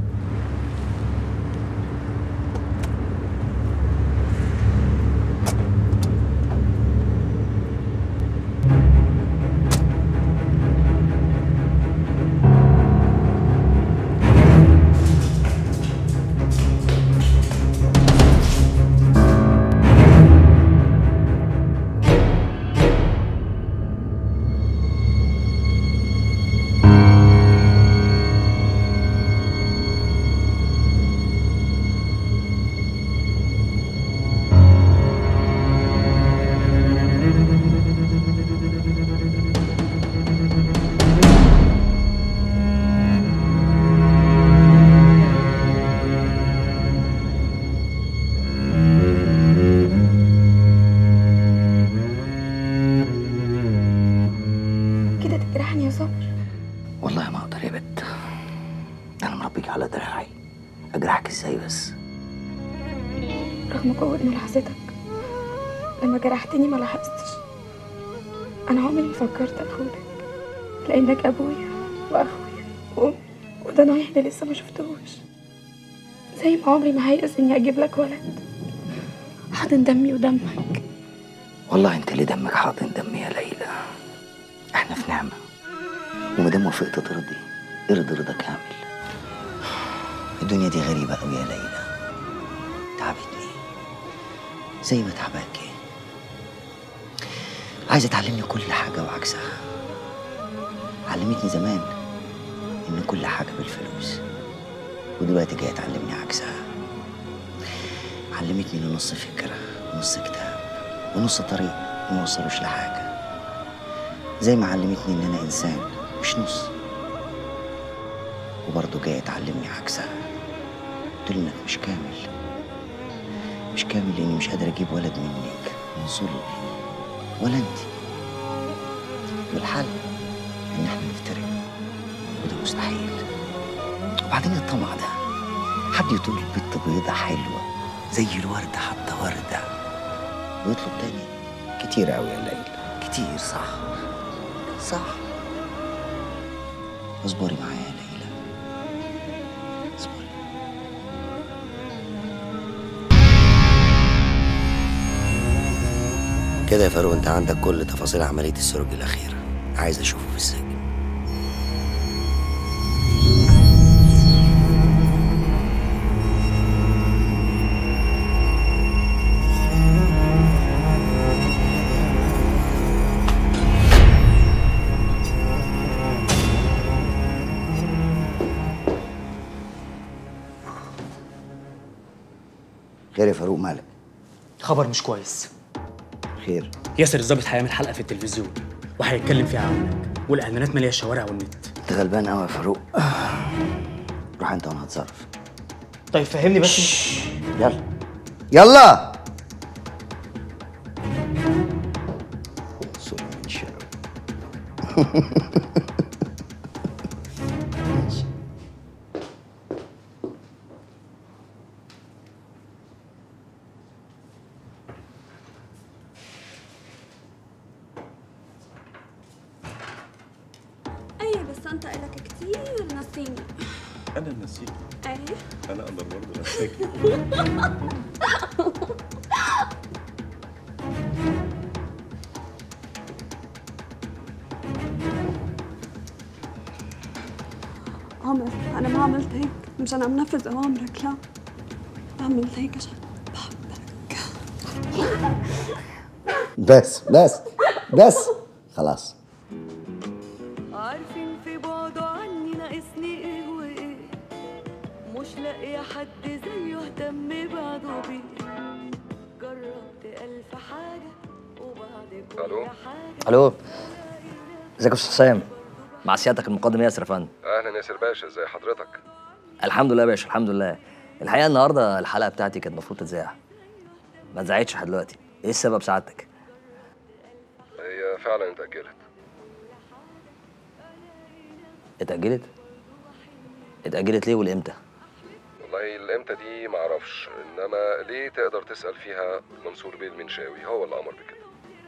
كده تجرحني يا صبر والله ما اقدر يا بت انا مربيك على دراعي اجرحك ازاي بس رغم قوة ملاحظتك لما جرحتني ما لاحظتش أنا عمري ما فكرت أخونك لأنك أبويا وأخويا وأمي وده نوعي اللي لسه ما شفتهوش زي ما عمري ما هيأس إني أجيب لك ولد حاضن دمي ودمك والله انت اللي دمك حاضن دمي يا ليلى احنا في نعمه ومادام وافقت ترضي ارضي رضا كامل الدنيا دي غريبه قوي يا ليلى تعبتني زي ما تعباكي عايزه تعلمني كل حاجه وعكسها علمتني زمان ان كل حاجه بالفلوس ودلوقتي جايه تعلمني عكسها علمتني ان نص فكره ونص كتاب ونص طريق ما يوصلوش لحاجه زي ما علمتني ان انا انسان مش نص وبرضه جايه تعلمني عكسها تقول انك مش كامل مش كامل لاني مش قادر اجيب ولد منك من ظلم ولا انت والحل ان احنا نفترق وده مستحيل وبعدين الطمع ده حد يطول البت بيضة حلوة زي الوردة حتى وردة ويطلب تاني كتير قوي يا ليلى كتير صح صح اصبري معايا يا ليلى اصبري كده يا فاروق انت عندك كل تفاصيل عملية السروج الأخيرة عايز أشوفه في السجن خير يا فاروق مالك خبر مش كويس خير ياسر الظابط هيعمل حلقه في التلفزيون وهيتكلم فيها عنك والاعلانات ماليه الشوارع والنت انت غلبان قوي يا فاروق روح انت وانا هتصرف طيب فهمني بس يلا يلا صورة من شر ايه بس انت الك كتير نسيني انا نسيك ايه انا اقدر برضه انساك عمر انا ما عملت هيك مشان عم نفذ اوامرك لا عملت هيك عشان بس بس بس خلاص عارفين في بعده عني ناقصني ايه وايه مش لاقي حد زيه اهتم بعده بيه جربت قلبي الو الو ازيك يا استاذ حسام مع سيادتك المقدم ياسر يا فندم اهلا ياسر باشا ازي حضرتك الحمد لله يا باشا الحمد لله الحقيقه النهارده الحلقه بتاعتي كانت المفروض تتذاع ما اتذاعتش لحد دلوقتي ايه السبب سعادتك هي فعلا اتاجلت اتاجلت اتاجلت ليه والامتى والله الامتى دي معرفش انما ليه تقدر تسال فيها منصور بيه المنشاوي هو اللي امر بكده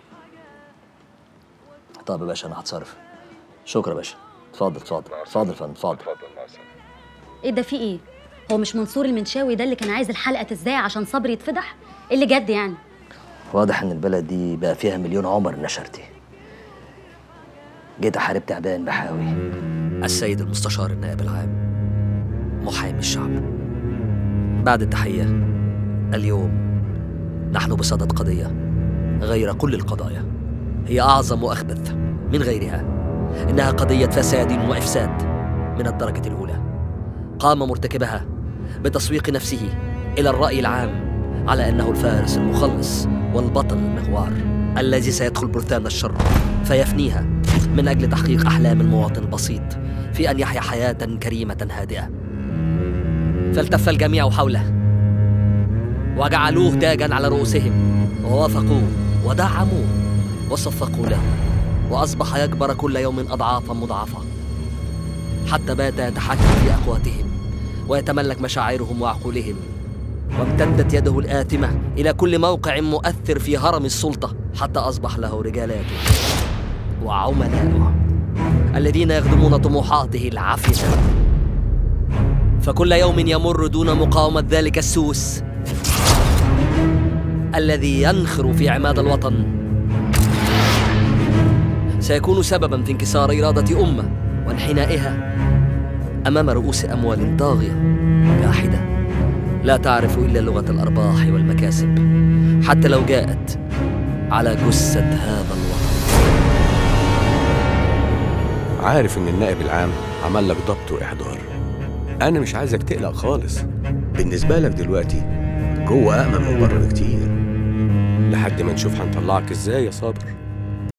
طب يا باشا انا هتصرف شكرا يا باشا اتفضل اتفضل اتفضل يا فندم اتفضل اتفضل مع السلامه ايه ده في ايه هو مش منصور المنشاوي ده اللي كان عايز الحلقه تذاع عشان صبري يتفضح إيه اللي جد يعني واضح ان البلد دي بقى فيها مليون عمر نشرتي جيت احارب تعبان بحاوي السيد المستشار النائب العام محامي الشعب بعد التحيه اليوم نحن بصدد قضيه غير كل القضايا هي اعظم واخبث من غيرها انها قضيه فساد وافساد من الدرجه الاولى قام مرتكبها بتسويق نفسه الى الراي العام على انه الفارس المخلص والبطل المغوار الذي سيدخل برثان الشر فيفنيها من اجل تحقيق احلام المواطن البسيط في ان يحيا حياه كريمه هادئه فالتف الجميع حوله وجعلوه تاجا على رؤوسهم ووافقوه ودعموه وصفقوا له واصبح يكبر كل يوم اضعافا مضاعفه حتى بات يتحكم في اقواتهم ويتملك مشاعرهم وعقولهم وامتدت يده الآثمة إلى كل موقع مؤثر في هرم السلطة حتى أصبح له رجالاته وعملاؤه الذين يخدمون طموحاته العافية فكل يوم يمر دون مقاومة ذلك السوس الذي ينخر في عماد الوطن سيكون سببا في انكسار إرادة أمة وانحنائها أمام رؤوس أموال طاغية جاحدة لا تعرف إلا لغة الأرباح والمكاسب حتى لو جاءت على جثة هذا الوطن عارف ان النائب العام عمل لك ضبط واحضار انا مش عايزك تقلق خالص بالنسبه لك دلوقتي جوه امن من بره بكتير لحد ما نشوف هنطلعك ازاي يا صابر